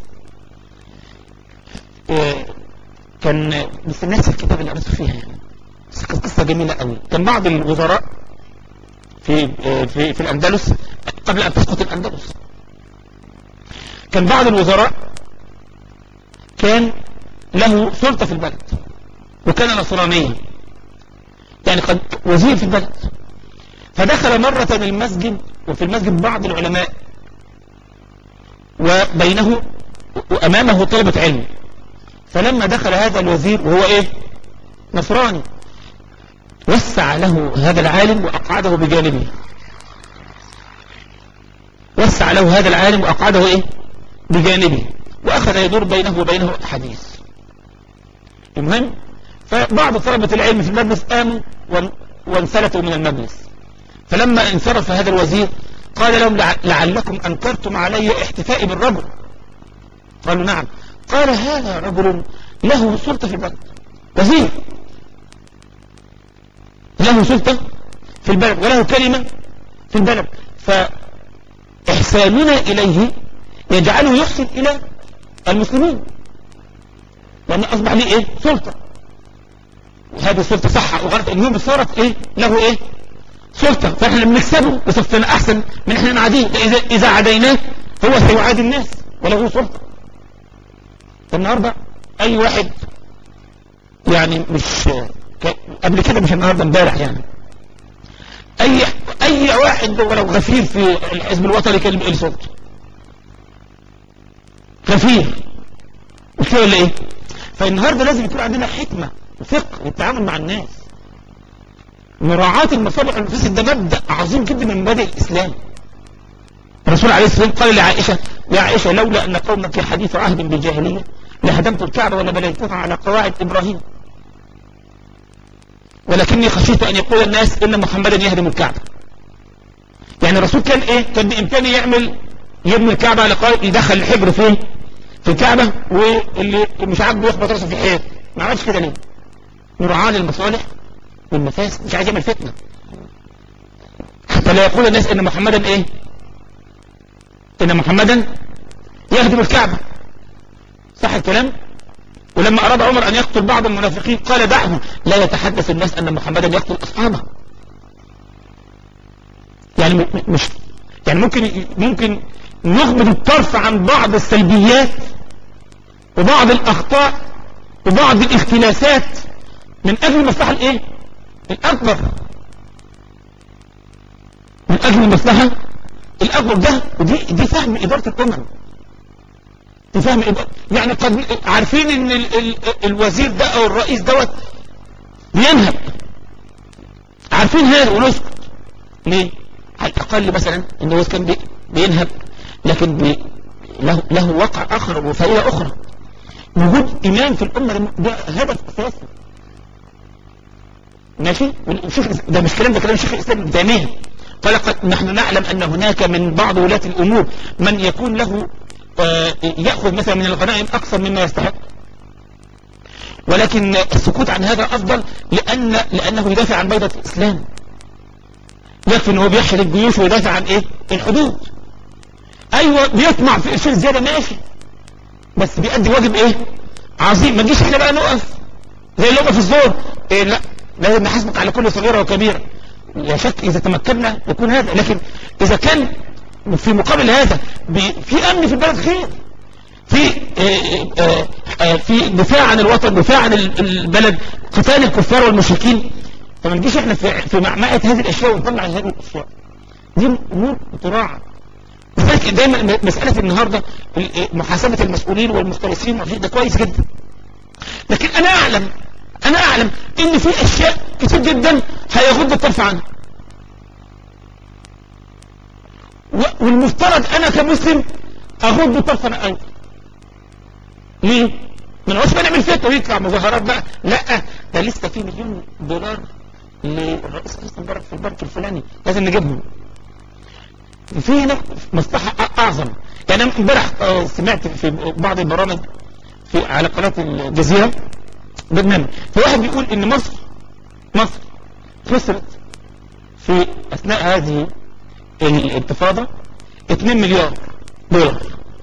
[SPEAKER 1] كان بس الناس الكتاب اللي قريته فيها يعني بس كانت قصة جميلة قوي كان بعض الوزراء في في في الأندلس قبل أن تسقط الأندلس كان بعض الوزراء كان له سلطة في البلد وكان نصرانيا يعني قد وزير في البلد فدخل مرة المسجد وفي المسجد بعض العلماء وبينه وأمامه طلبة علم فلما دخل هذا الوزير وهو ايه نصراني وسع له هذا العالم وأقعده بجانبه وسع له هذا العالم وأقعده ايه بجانبه وأخذ يدور بينه وبينه حديث المهم فبعض طلبة العلم في المجلس قاموا وانسلتوا من المجلس فلما انصرف هذا الوزير قال لهم لعلكم أنكرتم علي احتفائي بالرجل قالوا نعم قال هذا رجل له سلطة في البلد وزير له سلطة في البلد وله كلمة في البلد فإحساننا إليه يجعله يحسن إلى المسلمين لأن أصبح ليه إيه سلطة وهذه السلطة صح وغلط اليوم صارت إيه له إيه سلطة فإحنا بنكسبه وصفتنا أحسن من إحنا نعاديه إذا, إذا عاديناه هو سيعادي الناس وله سلطة النهاردة أي واحد يعني مش قبل كده مش النهاردة امبارح يعني أي أي واحد ولو غفير في الحزب الوطني كان بيقل صوت غفير مش كده ولا إيه فالنهاردة لازم يكون عندنا حكمة وفقه والتعامل مع الناس مراعاة المصالح والمفاسد ده مبدأ عظيم جدا من مبادئ الإسلام الرسول عليه الصلاة والسلام قال لعائشة يا عائشة لولا أن قومك حديث عهد بالجاهلية لهدمت الكعبة ولا بنيتها على قواعد إبراهيم ولكني خشيت أن يقول الناس إن محمدا يهدم الكعبة يعني الرسول كان إيه كان بإمكانه يعمل يبني الكعبة على قواعد يدخل الحبر فين في الكعبة واللي مش عاجبه يخبط راسه في الحيط ما عملش كده ليه مراعاة للمصالح والمفاسد مش عايز يعمل فتنة حتى لا يقول الناس ان محمدا ايه ان محمدا يهدم الكعبة صح الكلام ولما اراد عمر ان يقتل بعض المنافقين قال دعه لا يتحدث الناس ان محمدا يقتل اصحابه يعني مش يعني ممكن ممكن نغمض الطرف عن بعض السلبيات وبعض الاخطاء وبعض الاختلافات من اجل المصلحه الايه الاكبر من اجل المصلحه الاكبر ده ودي دي فهم اداره الامم دي فهم إدارة يعني قد عارفين ان ال ال الوزير ده او الرئيس دوت بينهب عارفين هذا ونسكت ليه على الاقل مثلا ان هو كان بي بينهب لكن بي له, له وقع اخر وفائده اخرى وجود إيمان في الأمة ده هدف أساسي ماشي والشيخ ده مش كلام ده كلام الشيخ الإسلام ابن تيميه قال قد نحن نعلم أن هناك من بعض ولاة الأمور من يكون له آه يأخذ مثلا من الغنائم أكثر مما يستحق ولكن السكوت عن هذا أفضل لأن لأنه يدافع عن بيضة الإسلام يكفي أنه بيحشد الجيوش ويدافع عن إيه الحدود أيوة بيطمع في إرشاد زيادة ماشي بس بيأدي واجب ايه عظيم ما نجيش احنا بقى نقف زي اللي في الزور إيه لا لازم نحاسبك على كل صغيرة وكبيرة لا شك اذا تمكنا يكون هذا لكن اذا كان في مقابل هذا في امن في البلد خير في آآ آآ في دفاع عن الوطن دفاع عن البلد قتال الكفار والمشركين فما نجيش احنا في, في معمعة هذه الاشياء ونطلع هذه الاشياء دي امور تراعى لذلك دايما مسألة النهاردة محاسبة المسؤولين والمختلفين ده كويس جدا لكن انا اعلم انا اعلم ان في اشياء كتير جدا هيغض الطرف عنها والمفترض انا كمسلم اغض الطرف عن ايضا ليه من عوش نعمل فيها ويطلع مظاهرات بقى لا ده لسه في مليون دولار للرئيس حسن مبارك في البنك الفلاني لازم نجيبهم في هنا مصلحة اعظم يعني انا امبارح سمعت في بعض البرامج في على قناة الجزيرة برنامج فواحد بيقول ان مصر مصر خسرت في اثناء هذه الانتفاضة 2 مليار دولار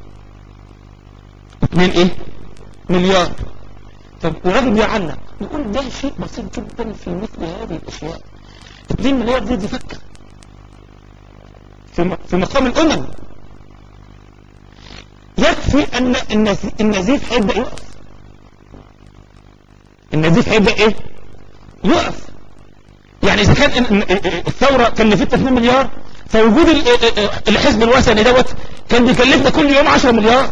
[SPEAKER 1] 2 ايه مليار طب الراجل بيعلق يقول ده شيء بسيط جدا في مثل هذه الاشياء 2 مليار دي دي فكه في مقام الامم يكفي ان النزيف هيبدا يقف النزيف هيبدا ايه يقف يعني اذا كان الثورة كلفتنا 2 مليار فوجود الحزب الوثني دوت كان بيكلفنا كل يوم 10 مليار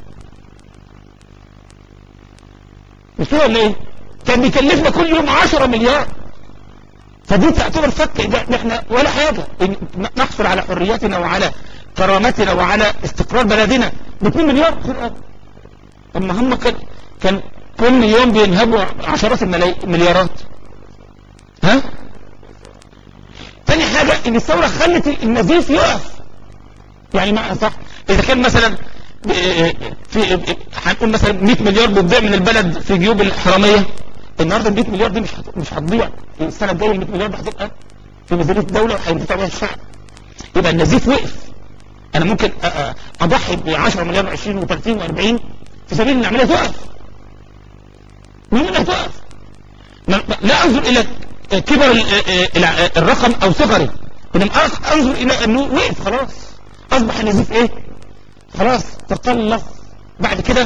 [SPEAKER 1] مش كده ولا ايه كان بيكلفنا كل يوم 10 مليار فدي تعتبر فك احنا ولا حاجة نحصل على حرياتنا وعلى كرامتنا وعلى استقرار بلدنا ب 2 مليار اما هم كان كان كل يوم بينهبوا عشرات المليارات ها تاني حاجة ان الثورة خلت النزيف يقف يعني ما صح اذا كان مثلا في هنقول مثلا 100 مليار بتضيع من البلد في جيوب الحرامية النهاردة ال 100 مليار دي مش مش هتضيع السنة الجاية ال 100 مليار دي هتبقى في ميزانية الدولة وهيدفع بيها الشعب يبقى النزيف وقف انا ممكن اضحي ب 10 مليار و20 و30 و40 في سبيل ان العملية تقف مين اللي هتقف لا انظر الى كبر الرقم او صغره انما انظر الى انه وقف خلاص اصبح النزيف ايه خلاص تقلص بعد كده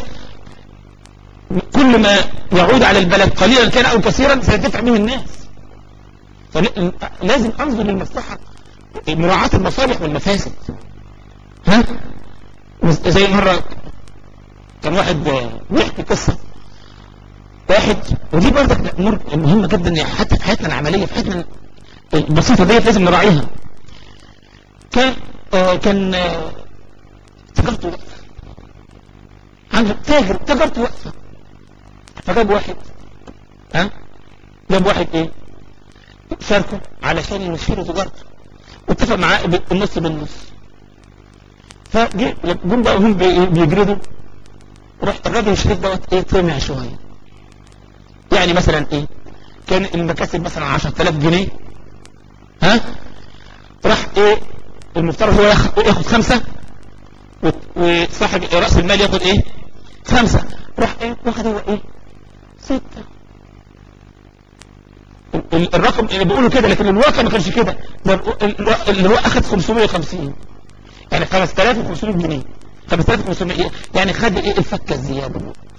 [SPEAKER 1] كل ما يعود على البلد قليلا كان او كثيرا سيدفع منه الناس فلازم انظر للمصلحة مراعاة المصالح والمفاسد ها زي مرة كان واحد بيحكي قصة واحد ودي برضك امور مهمة جدا حتى في حياتنا العملية في حياتنا البسيطة ديت لازم نراعيها كان آه كان آه تجارته واقفة عنده تاجر تجارته واقفة فجاب واحد ها جاب واحد ايه شاركه علشان يمشي له تجارته واتفق معاه بالنص بالنص فجي جم بقى هم بيجردوا راح الراجل الشريك دوت ايه طمع شويه يعني مثلا ايه كان المكاسب مثلا 10000 جنيه ها راح ايه المفترض هو ياخد خمسة وصاحب رأس المال ياخد ايه خمسة راح ايه واخد هو ايه ستة الرقم اللي بيقولوا كده لكن الواقع ما كانش كده اللي هو اخد 550 يعني 5500 جنيه 5500 يعني خد ايه الفكة الزيادة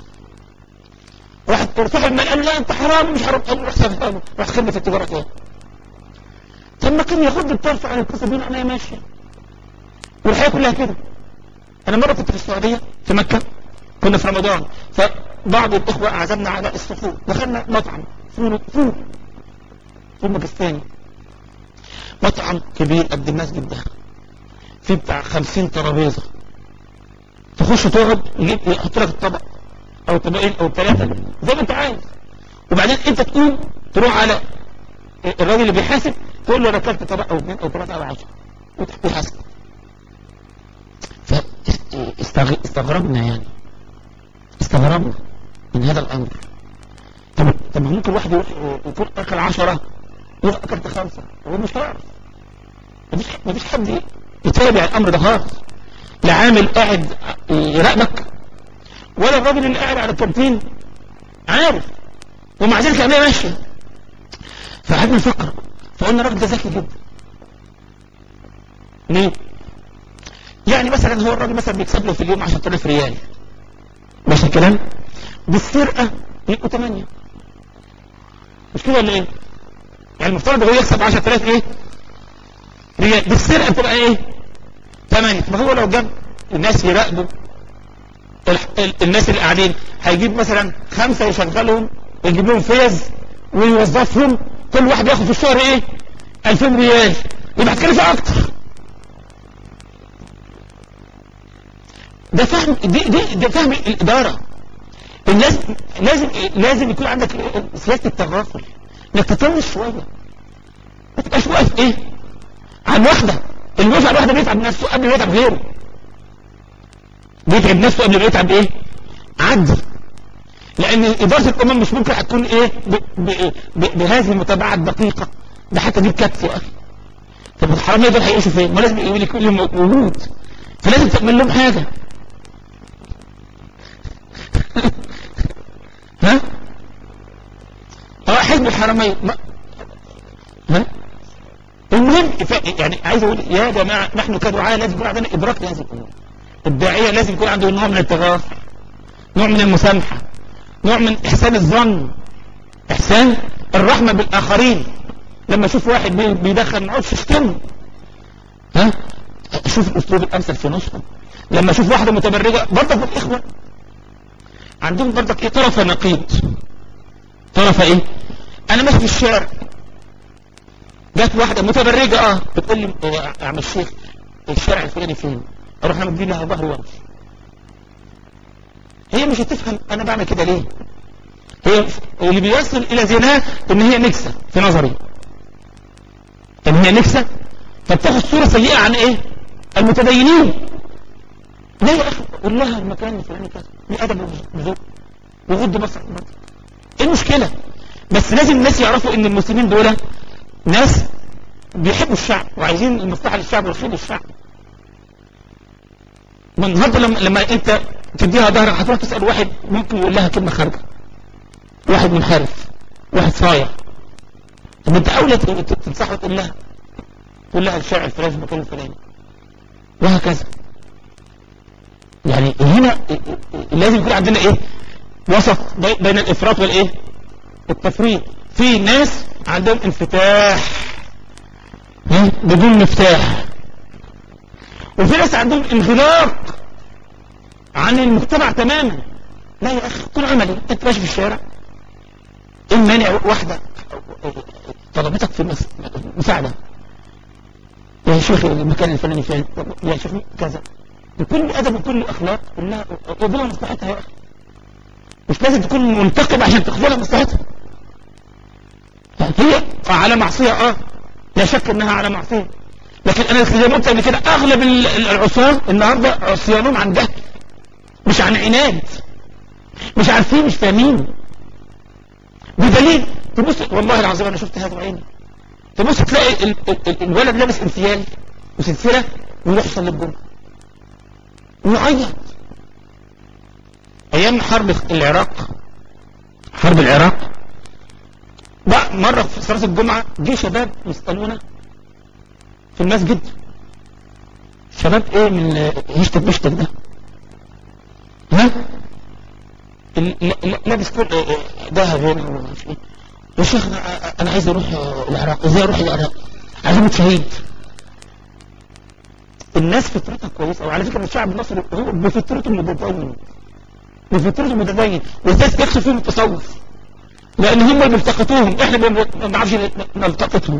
[SPEAKER 1] راح صاحب المال قال لا انت حرام مش حرام قال راح سافر راح خدمة التجارة تاني طب ما كان ياخد الطرف عن القصة دي معناها ماشية والحياة كلها كده انا مرة كنت في السعودية في مكة كنا في رمضان فبعض الاخوة اعزمنا على السحور دخلنا مطعم فول فول فول باكستاني مطعم كبير قد المسجد ده فيه بتاع 50 ترابيزة تخش تقعد يجيب يحط لك الطبق او طبقين او ثلاثة زي ما انت عايز وبعدين انت تقوم تروح على الراجل اللي بيحاسب تقول له انا اكلت طبق او اثنين او ثلاثة او عشرة ويحاسب فاستغربنا يعني استغربنا من هذا الامر طب طب ممكن واحد يروح يقول اكل عشرة يروح اكلت خمسة هو مش عارف مفيش مفيش حد يتابع الامر ده خالص لا عامل قاعد يراقبك ولا الراجل اللي قاعد على الكانتين عارف ومع ذلك العمليه ماشيه فقعدنا نفكر فقلنا الراجل ده ذكي جدا ليه؟ يعني مثلا هو الراجل مثلا بيكسب له في اليوم 10000 ريال ماشي الكلام بالسرقه يبقوا 8 مش كده ولا ايه؟ يعني المفترض هو يكسب 10000 ايه؟ ريال بالسرقه بتبقى ايه؟ 8 ثمانية ما هو لو جاب الناس يراقبوا الناس اللي قاعدين هيجيب مثلا خمسة يشغلهم ويجيب لهم فيز ويوظفهم كل واحد ياخد في الشهر ايه 2000 ريال يبقى هتكلفه اكتر ده فهم دي دي ده فهم الاداره الناس لازم لازم يكون عندك سياسه التغافل انك تطول شويه ما تبقاش واقف ايه عن واحده اللي واقف على واحده بيتعب نفسه قبل ما يتعب غيره بيتعب نفسه قبل ما يتعب ايه عدي لان اداره الامم مش ممكن هتكون ايه ب ب ب بهذه المتابعه الدقيقه ده حتى دي بكتف يا اخي طب الحراميه دول هيعيشوا فين ما لازم يقول لك كل موجود فلازم تعمل لهم حاجه ها اه حزب الحرمين ما ها المهم يعني عايز اقول يا جماعه نحن كدعاء لازم يكون عندنا ادراك لهذه الامور الداعيه لازم يكون عنده نوع من التغافل نوع من المسامحه نوع من احسان الظن احسان الرحمه بالاخرين لما اشوف واحد بيدخل ما اقعدش اشتمه ها شوف الاسلوب الامثل في نصهم لما اشوف واحده متبرجه برضه الاخوه عندهم برضك ايه طرف نقيض طرف ايه انا ماشي في الشارع جت واحده متبرجه اه بتقول لي يا عم الشيخ الشارع الفلاني فين اروح انا مدي لها ظهري وامشي هي مش هتفهم انا بعمل كده ليه هي اللي بيوصل الى زناه ان هي نكسه في نظري ان هي نكسه فبتاخد صوره سيئه عن ايه المتدينين ليه يا اخي قول لها المكان الفلاني كذا بأدب وذوق وغض بصر ايه المشكلة بس لازم الناس يعرفوا ان المسلمين دول ناس بيحبوا الشعب وعايزين المصلحة للشعب والخير للشعب من النهارده لما, لما انت تديها ظهرك هتروح تسأل واحد ممكن يقول لها كلمة خارجة واحد منحرف واحد صايع طب انت اولى تنصحها وتقول لها تقول لها الشارع الفلاني في المكان الفلاني وهكذا يعني هنا لازم يكون عندنا ايه وسط بين الافراط والايه التفريط في ناس عندهم انفتاح بدون مفتاح وفي ناس عندهم انغلاق عن المجتمع تماما لا يا اخي كل عملي انت ماشي في الشارع ايه مانع واحدة طلبتك في مساعدة يا شيخ المكان الفلاني فين يا شيخ كذا بكل أدب وكل أخلاق قلنا قبلها مصلحتها يا أخي مش لازم تكون منتقب عشان تقبلها مصلحتها يعني هي على معصية اه لا شك انها على معصية لكن انا زي ما قلت قبل كده اغلب العصاة النهاردة عصيانون عن جهل مش عن عناد مش عارفين مش فاهمين بدليل تبص والله العظيم انا شفت هذا بعيني تبص تلاقي ال ال الولد لابس انسيال وسلسلة ويروح يصلي الجمعة ويعيط ايام حرب العراق حرب العراق بقى مرة في صلاة الجمعة جه شباب يسألونا في المسجد شباب ايه من هشتك بشتك ده ها لابس كل ذهب هنا ولا مش ايه يا شيخ انا عايز اروح العراق ازاي اروح العراق عايز اموت شهيد الناس فطرتها كويسه وعلى فكره الشعب المصري هو بفطرته متدين بفطرته متدين والناس يخشى فيهم التصوف لان هم اللي بيلتقطوهم احنا ما بنعرفش نلتقطهم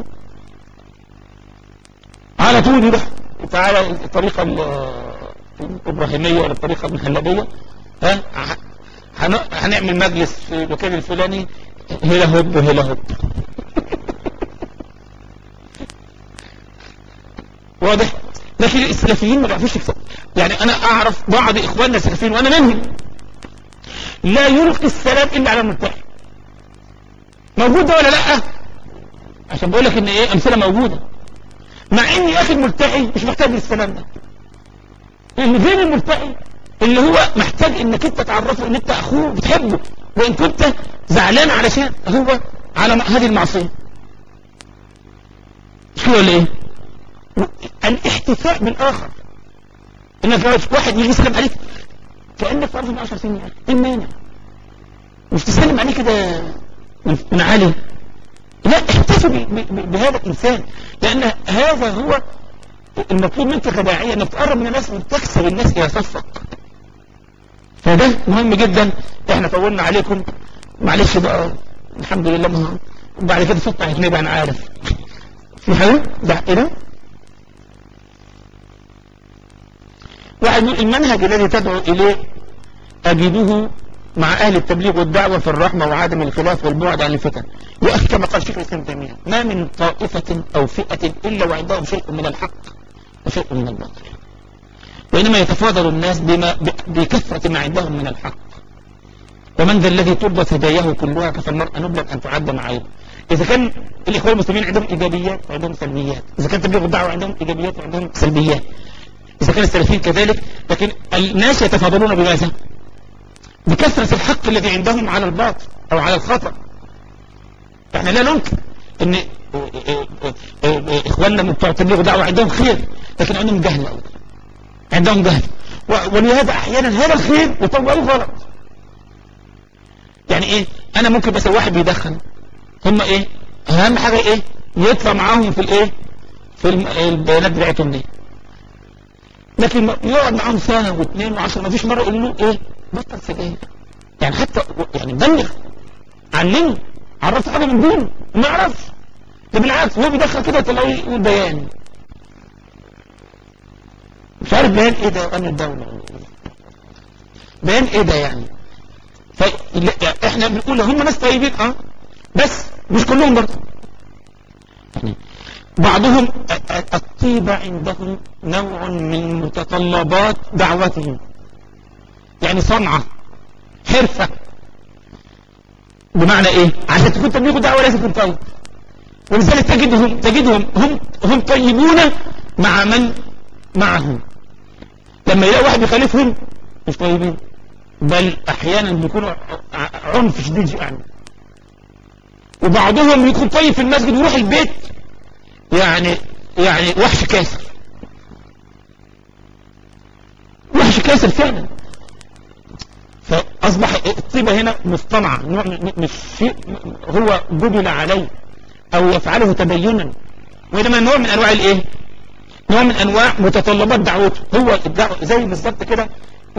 [SPEAKER 1] على طول يروح تعالى الطريقه الابراهيميه ولا الطريقه المهلبيه ها هنعمل مجلس في المكان الفلاني هلا هوب وهلا هوب واضح لكن السلفيين ما بيعرفوش يكسبوا يعني انا اعرف بعض اخواننا السلفيين وانا منهم لا يلقي السلام الا على الملتحي موجود ده ولا لا عشان بقول لك ان ايه امثله موجوده مع ان يا اخي الملتحي مش محتاج للسلام ده لان فين الملتحي اللي هو محتاج انك انت تعرفه ان انت اخوه بتحبه وان كنت زعلان علشان هو على هذه المعصيه مش ولا ايه الاحتفاء بالاخر انك واحد يجي يسلم عليك كانك في ارض من 10 سنين يعني ايه المانع مش تسلم عليه كده من عالي لا احتفل بهذا الانسان لان هذا هو المطلوب منك كداعية انك تقرب من الناس وتكسب الناس الى صفك فده مهم جدا احنا طولنا عليكم معلش بقى الحمد لله ما وبعد كده صوتنا هيتنبع انا عارف في حاجة ده ايه ده واحد يقول المنهج الذي تدعو اليه اجده مع اهل التبليغ والدعوة في الرحمة وعدم الخلاف والبعد عن الفتن يا اخي كما قال شيخ الاسلام تيمية ما من طائفة او فئة الا وعندهم شيء من الحق وشيء من الباطل وإنما يتفاضل الناس بما بكثرة ما عندهم من الحق ومن ذا الذي تربط هداياه كلها كفى المرء نبلا أن تعد معايب إذا كان الإخوان المسلمين عندهم إيجابيات وعندهم سلبيات إذا كان تبليغ الدعوة عندهم إيجابيات وعندهم سلبيات إذا كان السلفيين كذلك لكن الناس يتفاضلون بماذا بكثرة الحق الذي عندهم على الباطل أو على الخطأ احنا لا ننكر ان اخواننا من بتوع تبليغ دعوة عندهم خير لكن عندهم جهل أولا عندهم جهل ولهذا احيانا هذا الخير يطوعوه غلط يعني ايه انا ممكن بس واحد بيدخن هم ايه اهم حاجة ايه يطلع معاهم في الايه في البيانات بتاعتهم دي لكن يقعد معاهم سنة واثنين وعشرة ما فيش مرة يقولوا له ايه بطل سجاير يعني حتى يعني بلغ علمه عرفت حاجة من دونه ما يعرفش ده بالعكس هو بيدخل كده تلاقيه يقول بيان مش عارف بيان ايه ده وأنا الدولة بيان ايه ده يعني فاحنا بنقول هم ناس طيبين اه بس مش كلهم برضه يعني بعضهم الطيبة عندهم نوع من متطلبات دعوتهم يعني صنعة حرفة بمعنى ايه عشان تكون تبليغ دعوة لازم تكون طيب ولذلك تجدهم تجدهم هم هم طيبون مع من معهم لما يلاقي واحد يخالفهم مش طيبين بل احيانا بيكونوا عنف شديد يعني وبعضهم يكون طيب في المسجد ويروح البيت يعني يعني وحش كاسر وحش كاسر فعلا فاصبح الطيبه هنا مصطنعه نوع مش شيء هو جبل عليه او يفعله تبينا وانما نوع من انواع الايه نوع من انواع متطلبات دعوته هو الدعوه زي بالظبط كده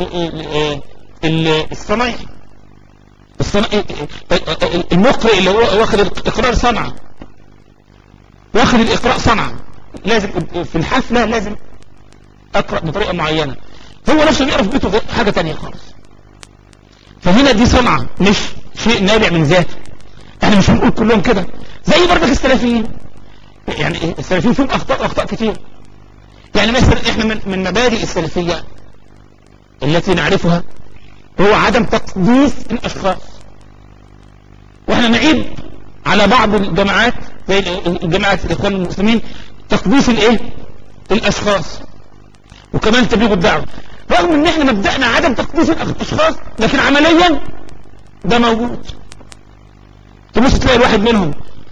[SPEAKER 1] الصنايعي الصنايعي المقرئ اللي هو واخد الاقرار صنعه واخد الاقراء صنعه لازم في الحفله لازم اقرا بطريقه معينه هو نفسه بيعرف بيته حاجه تانية خالص فهنا دي صنعه مش شيء نابع من ذاته احنا مش هنقول كلهم كده زي برضك السلفيين يعني السلفيين فيهم اخطاء اخطاء كتير يعني مثلا احنا من, من مبادئ السلفية التي نعرفها هو عدم تقديس الاشخاص واحنا نعيب على بعض الجماعات زي الجماعات الاخوان المسلمين تقديس الايه الاشخاص وكمان تبليغ الدعوة رغم ان احنا مبدأنا عدم تقديس الاشخاص لكن عمليا ده موجود تبص تلاقي الواحد منهم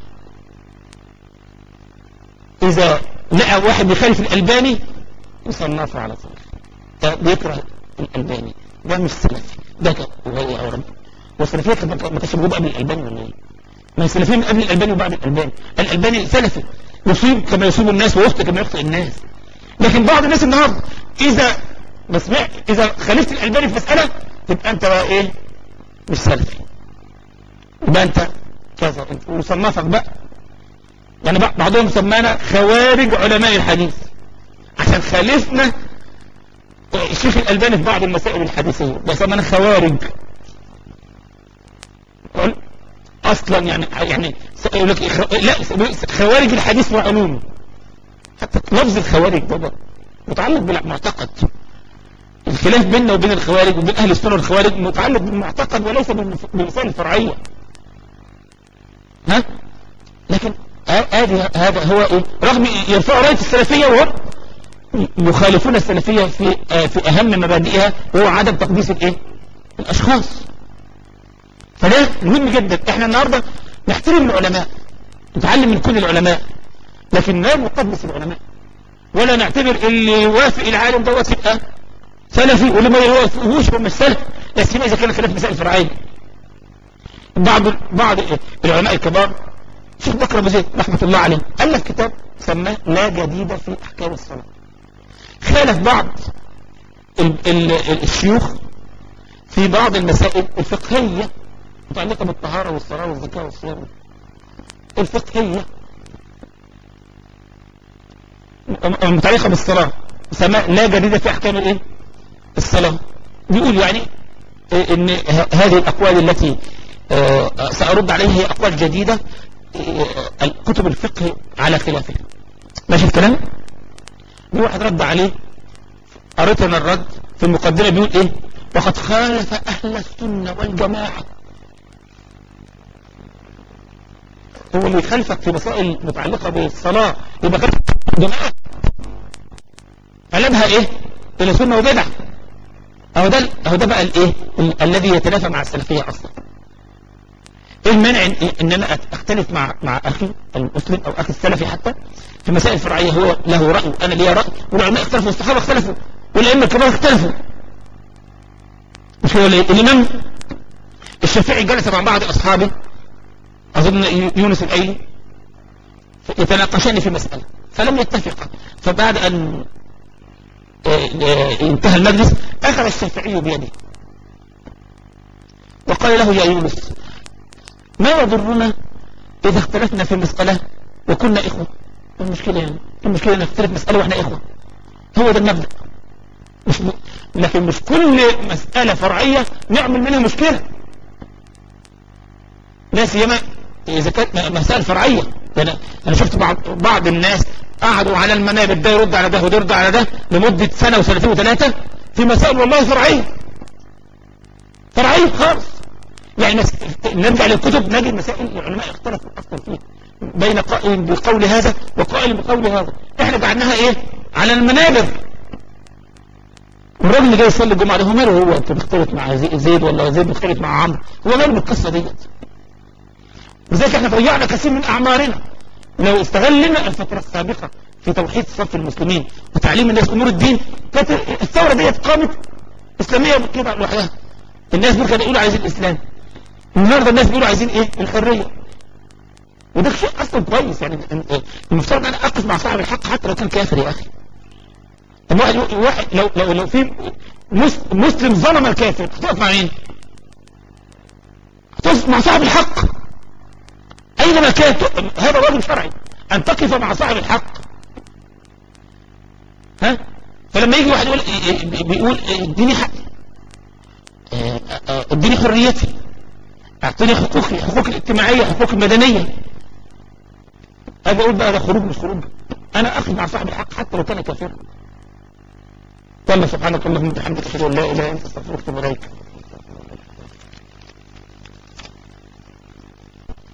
[SPEAKER 1] اذا لقى واحد بيخالف الالباني يصنفه على طول ده بيكره الالباني ده مش سلفي ده وهي عرب والسلفيه ما كانتش موجوده قبل الالباني ولا ايه ما السلفيه من قبل الالباني وبعد الالباني الالباني سلفي يصيب كما يصيب الناس ويخطئ كما يخطئ الناس لكن بعض الناس النهارده اذا ما سمعت اذا خالفت الالباني في مساله تبقى انت بقى ايه مش سلفي يبقى انت كذا وصنفك بقى يعني بعضهم سمانا خوارج علماء الحديث عشان خالفنا الشيخ الألباني في بعض المسائل الحديثية ده سمانا خوارج اصلا يعني يعني يقول لك لا خوارج الحديث وعلومه حتى لفظ الخوارج ده متعلق بالمعتقد الخلاف بيننا وبين الخوارج وبين اهل السنه والخوارج متعلق بالمعتقد وليس بالمسائل الفرعيه ها لكن هذا هذا هو ايه رغم يرفعوا رايه السلفيه وهم يخالفون السلفيه في في اهم مبادئها وهو عدم تقديس الايه الاشخاص فده مهم جدا احنا النهارده نحترم العلماء نتعلم من كل العلماء لكن لا نقدس العلماء ولا نعتبر اللي يوافق العالم دوت يبقى سلفي واللي ما يوافقهوش هو مش سلف لا سيما اذا كان خلاف مسائل فرعيه بعض بعض العلماء الكبار شيخ بكر ابو زيد رحمه الله عليه الف كتاب سماه لا جديد في احكام الصلاه خالف بعض ال ال الشيوخ في بعض المسائل الفقهية متعلقة بالطهارة والصلاة والزكاة والصيام الفقهية متعلقة بالصلاة سماء لا جديدة في أحكام الإيه الصلاة بيقول يعني إن هذه الأقوال التي سأرد عليها هي أقوال جديدة الكتب الفقه على خلافها ماشي الكلام في واحد رد عليه قريت انا الرد في المقدمة بيقول ايه وقد خالف اهل السنة والجماعة هو اللي يخالفك في مسائل متعلقة بالصلاة يبقى خالف الجماعة قلبها ايه الى سنة وبدع اهو ده اهو ده بقى الايه الذي يتنافى مع السلفية اصلا ايه المانع ان, إن انا اختلف مع مع اخي المسلم او اخي السلفي حتى في مسائل فرعية هو له رأي وانا لي رأي والعلماء اختلفوا والصحابة اختلفوا والائمة الكبار اختلفوا مش هو الامام الشافعي جلس مع بعض اصحابه اظن يونس الايلي يتناقشان في مسألة فلم يتفقا فبعد ان انتهى المجلس اخذ الشافعي بيده وقال له يا يونس ما يضرنا إذا اختلفنا في مسألة وكنا إخوة المشكلة يعني المشكلة أن نختلف مسألة وإحنا إخوة هو ده المبدأ مش م... لكن مش كل مسألة فرعية نعمل منها مشكلة لا سيما إذا كانت مسائل فرعية يعني أنا شفت بعض, بعض الناس قعدوا على المنابر ده يرد على ده وده يرد على ده لمدة سنة وسنتين وثلاثة في مسائل والله فرعية فرعية خالص يعني نرجع للكتب نجد مسائل العلماء اختلفوا اصلا فيها بين قائل بقول هذا وقائل بقول هذا احنا قعدناها ايه على المنابر الراجل اللي جاي يصلي الجمعه ده هو ماله هو انت بتختلف مع زيد ولا زيد بتختلف مع عمرو هو ماله بالقصه ديت لذلك احنا ضيعنا كثير من اعمارنا لو استغلنا الفتره السابقه في توحيد صف المسلمين وتعليم الناس امور الدين كانت الثوره ديت قامت اسلاميه كده لوحدها الناس دول كانوا يقولوا عايزين الاسلام النهارده الناس بيقولوا عايزين ايه الحريه وده شيء اصلا كويس يعني المفترض انا اقف مع صاحب الحق حتى لو كان كافر يا اخي طب واحد واحد لو لو لو في مسلم ظلم الكافر هتقف مع مين؟ هتقف مع صاحب الحق اينما كان هذا واجب شرعي ان تقف مع صاحب الحق ها فلما يجي واحد يقول بيقول اديني حقي اديني حريتي اعطيني حقوقي حقوق الاجتماعية حقوق المدنية اجي اقول بقى ده خروج مش خروج انا اخذ مع صاحب الحق حتى لو كان كافرا والله سبحانك اللهم وبحمدك اشهد ان لا اله الا انت استغفرك واتوب اليك